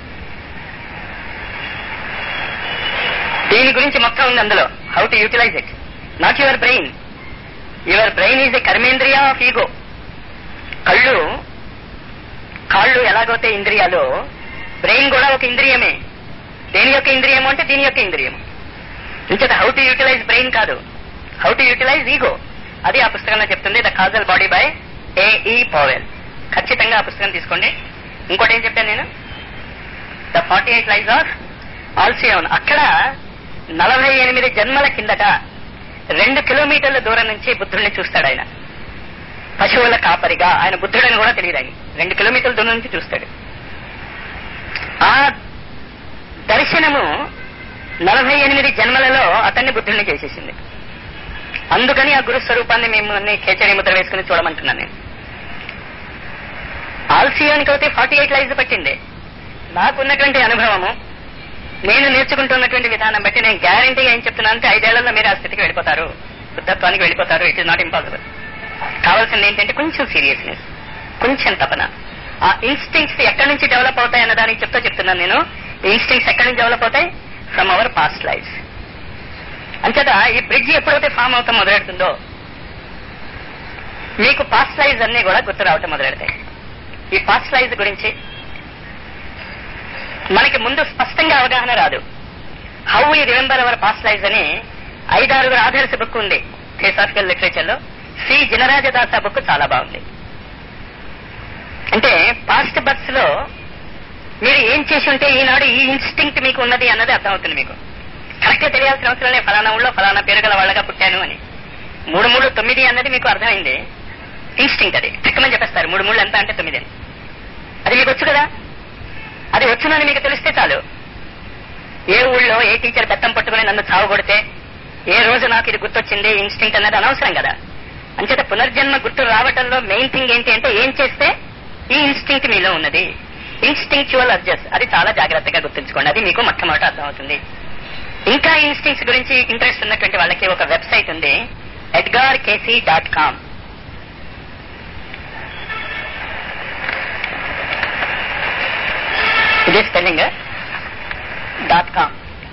దీని గురించి మొత్తం ఉంది అందులో how to utilize it not your brain your brain is a కర్మేంద్రియ ఆఫ్ ఈగో కళ్ళు కాళ్ళు ఎలాగైతే ఇంద్రియాలో బ్రెయిన్ కూడా ఒక ఇంద్రియమే దేని యొక్క ఇంద్రియము అంటే దీని యొక్క ఇంద్రియము ఇంచేత హౌ టు యూటిలైజ్ బ్రెయిన్ కాదు హౌ టు యూటిలైజ్ ఈగో అది ఆ పుస్తకంలో చెప్తుంది the causal body by A E Powell ఖచ్చితంగా ఆ పుస్తకం తీసుకోండి ఇంకోటి ఏం చెప్పాను నేను the forty eight life of Alcyone అక్కడ నలభై ఎనిమిది జన్మల కిందట రెండు కిలోమీటర్ల దూరం నుంచి బుద్ధుడిని చూస్తాడు ఆయన పశువుల కాపరిగా ఆయన బుద్ధుడని కూడా తెలియదు ఆయన రెండు కిలోమీటర్ల దూరం నుంచి చూస్తాడు ఆ దర్శనము నలభై ఎనిమిది జన్మలలో అతన్ని బుద్ధుడిని చేసేసింది అందుకని ఆ గురు స్వరూపాన్ని మిమ్మల్ని కేచరి ముద్ర వేసుకుని చూడమంటున్నాను నేను ఆల్సియోనికి అయితే ఫార్టీ ఎయిట్ లైఫ్ పట్టింది నాకున్నటువంటి అనుభవము నేను నేర్చుకుంటున్నటువంటి విధానం బట్టి నేను గ్యారంటీగా ఏం చెప్తున్నాను అంటే ఐదేళ్లలో మీరు ఆ స్థితికి వెళ్ళిపోతారు బుద్ధత్వానికి వెళ్ళిపోతారు ఇట్ ఇస్ నాట్ ఇంపాసిబుల్ కావాల్సింది ఏంటంటే కొంచెం సీరియస్నెస్ కొంచెం తపన ఆ ఇన్స్టింక్ట్స్ ఎక్కడి నుంచి డెవలప్ అవుతాయి అన్న దానికి చెప్తా చెప్తున్నాను నేను ఇన్స్టింక్ట్స్ ఎక్కడి నుంచి డెవలప్ అవుతాయి ఫ్రమ్ అవర్ పాస్ట్ లైఫ్ అంచేత ఈ బ్రిడ్జ్ ఎప్పుడైతే ఫామ్ అవుతాం మొదలెడుతుందో మీకు పాస్ట్ లైఫ్ అన్ని కూడా గుర్తు రావటం మొదలెడతాయి ఈ పాస్ట్ లైఫ్ గురించి మనకి ముందు స్పష్టంగా అవగాహన రాదు how we remember our past life అని ఐదారుగురు ఆధారిత బుక్ ఉంది థియోసాఫికల్ లిటరేచర్ లో సి జినరాజదాస బుక్ చాలా బాగుంది అంటే పాస్ట్ బర్త్స్ లో మీరు ఏం చేసి ఉంటే ఈనాడు ఈ ఇన్స్టింక్ట్ మీకు ఉన్నది అన్నది అర్థమవుతుంది మీకు కరెక్ట్ గా తెలియాల్సిన అవసరం లేదు ఫలానా ఊళ్ళో ఫలానా పేరు గల వాళ్ళగా పుట్టాను అని మూడు మూడు తొమ్మిది అన్నది మీకు అర్థమైంది ఇన్స్టింక్ట్ అది టక్కమని చెప్పేస్తారు మూడు మూడు ఎంత అంటే తొమ్మిది అని అది మీకు వచ్చు కదా అది వచ్చునని మీకు తెలిస్తే చాలు ఏ ఊళ్ళో ఏ టీచర్ బెత్తం పట్టుకుని నన్ను చావు కొడితే ఏ రోజు నాకు ఇది గుర్తొచ్చింది ఇన్స్టింక్ట్ అన్నది అనవసరం కదా అంచేత పునర్జన్మ గుర్తు రావటంలో మెయిన్ థింగ్ ఏంటి అంటే ఏం చేస్తే ఈ ఇన్స్టింక్ట్ మీలో ఉన్నది ఇన్స్టింక్చువల్ అడ్జస్ట్ అది చాలా జాగ్రత్తగా గుర్తుంచుకోండి అది మీకు మొట్టమొదట అర్థమవుతుంది ఇంకా ఇన్స్టింక్ట్స్ గురించి ఇంట్రెస్ట్ ఉన్నటువంటి వాళ్ళకి ఒక వెబ్సైట్ ఉంది ఎడ్గార్ కేసీ డాట్ కామ్ ఇది స్పెల్లింగ్ డాట్ కామ్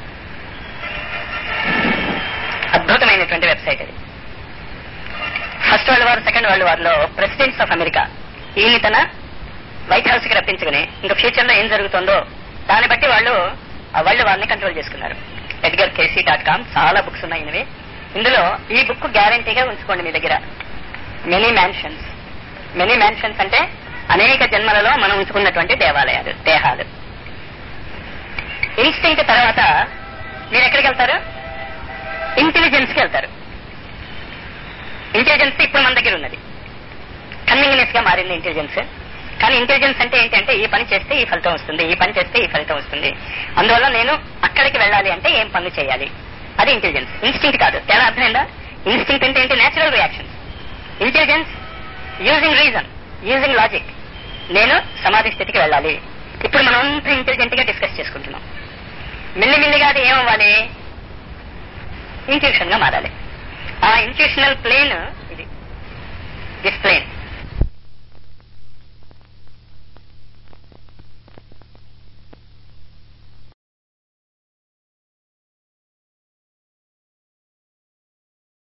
అద్భుతమైనటువంటి వెబ్సైట్ అది first world war second world war లో ప్రెసిడెంట్స్ ఆఫ్ అమెరికా ఈయన్ని తన వైట్ హౌస్ కి రప్పించుకుని ఇంకా ఫ్యూచర్ లో ఏం జరుగుతుందో దాన్ని బట్టి వాళ్ళు ఆ వరల్డ్ వార్ ని కంట్రోల్ చేసుకున్నారు ఎడ్గర్ కేసీ డాట్ కామ్ చాలా బుక్స్ ఉన్నాయి ఇవి ఇందులో ఈ బుక్ గ్యారంటీగా ఉంచుకోండి మీ దగ్గర మెనీ మ్యాన్షన్స్ మెనీ మ్యాన్షన్స్ అంటే అనేక జన్మలలో మనం ఉంచుకున్నటువంటి దేవాలయాలు దేహాలు ఇన్స్టింక్ట్ తర్వాత మీరు ఎక్కడికి వెళ్తారు ఇంటెలిజెన్స్ కి వెళ్తారు ఇంటెలిజెన్స్ ఇప్పుడు మన దగ్గర ఉన్నది కన్వీనియన్స్ గా మారింది ఇంటెలిజెన్స్ కానీ ఇంటెలిజెన్స్ అంటే ఏంటంటే ఈ పని చేస్తే ఈ ఫలితం వస్తుంది ఈ పని చేస్తే ఈ ఫలితం వస్తుంది అందువల్ల నేను అక్కడికి వెళ్ళాలి అంటే ఏం పనులు చేయాలి అది ఇంటెలిజెన్స్ ఇన్స్టింక్ట్ కాదు తేడా అర్థమైందా ఇన్స్టింక్ట్ అంటే ఏంటి natural reaction intelligence using reason using logic నేను సమాధి స్థితికి వెళ్ళాలి ఇప్పుడు మనం అంతా ఇంటెలిజెంట్ గా డిస్కస్ చేసుకుంటున్నాం మెల్లిమెల్లిగా అది ఏమవ్వాలి ఇంట్యూషన్ గా మారాలి ఆ ఇంట్యూషనల్ ప్లేన్ ఇది దిస్ ప్లేన్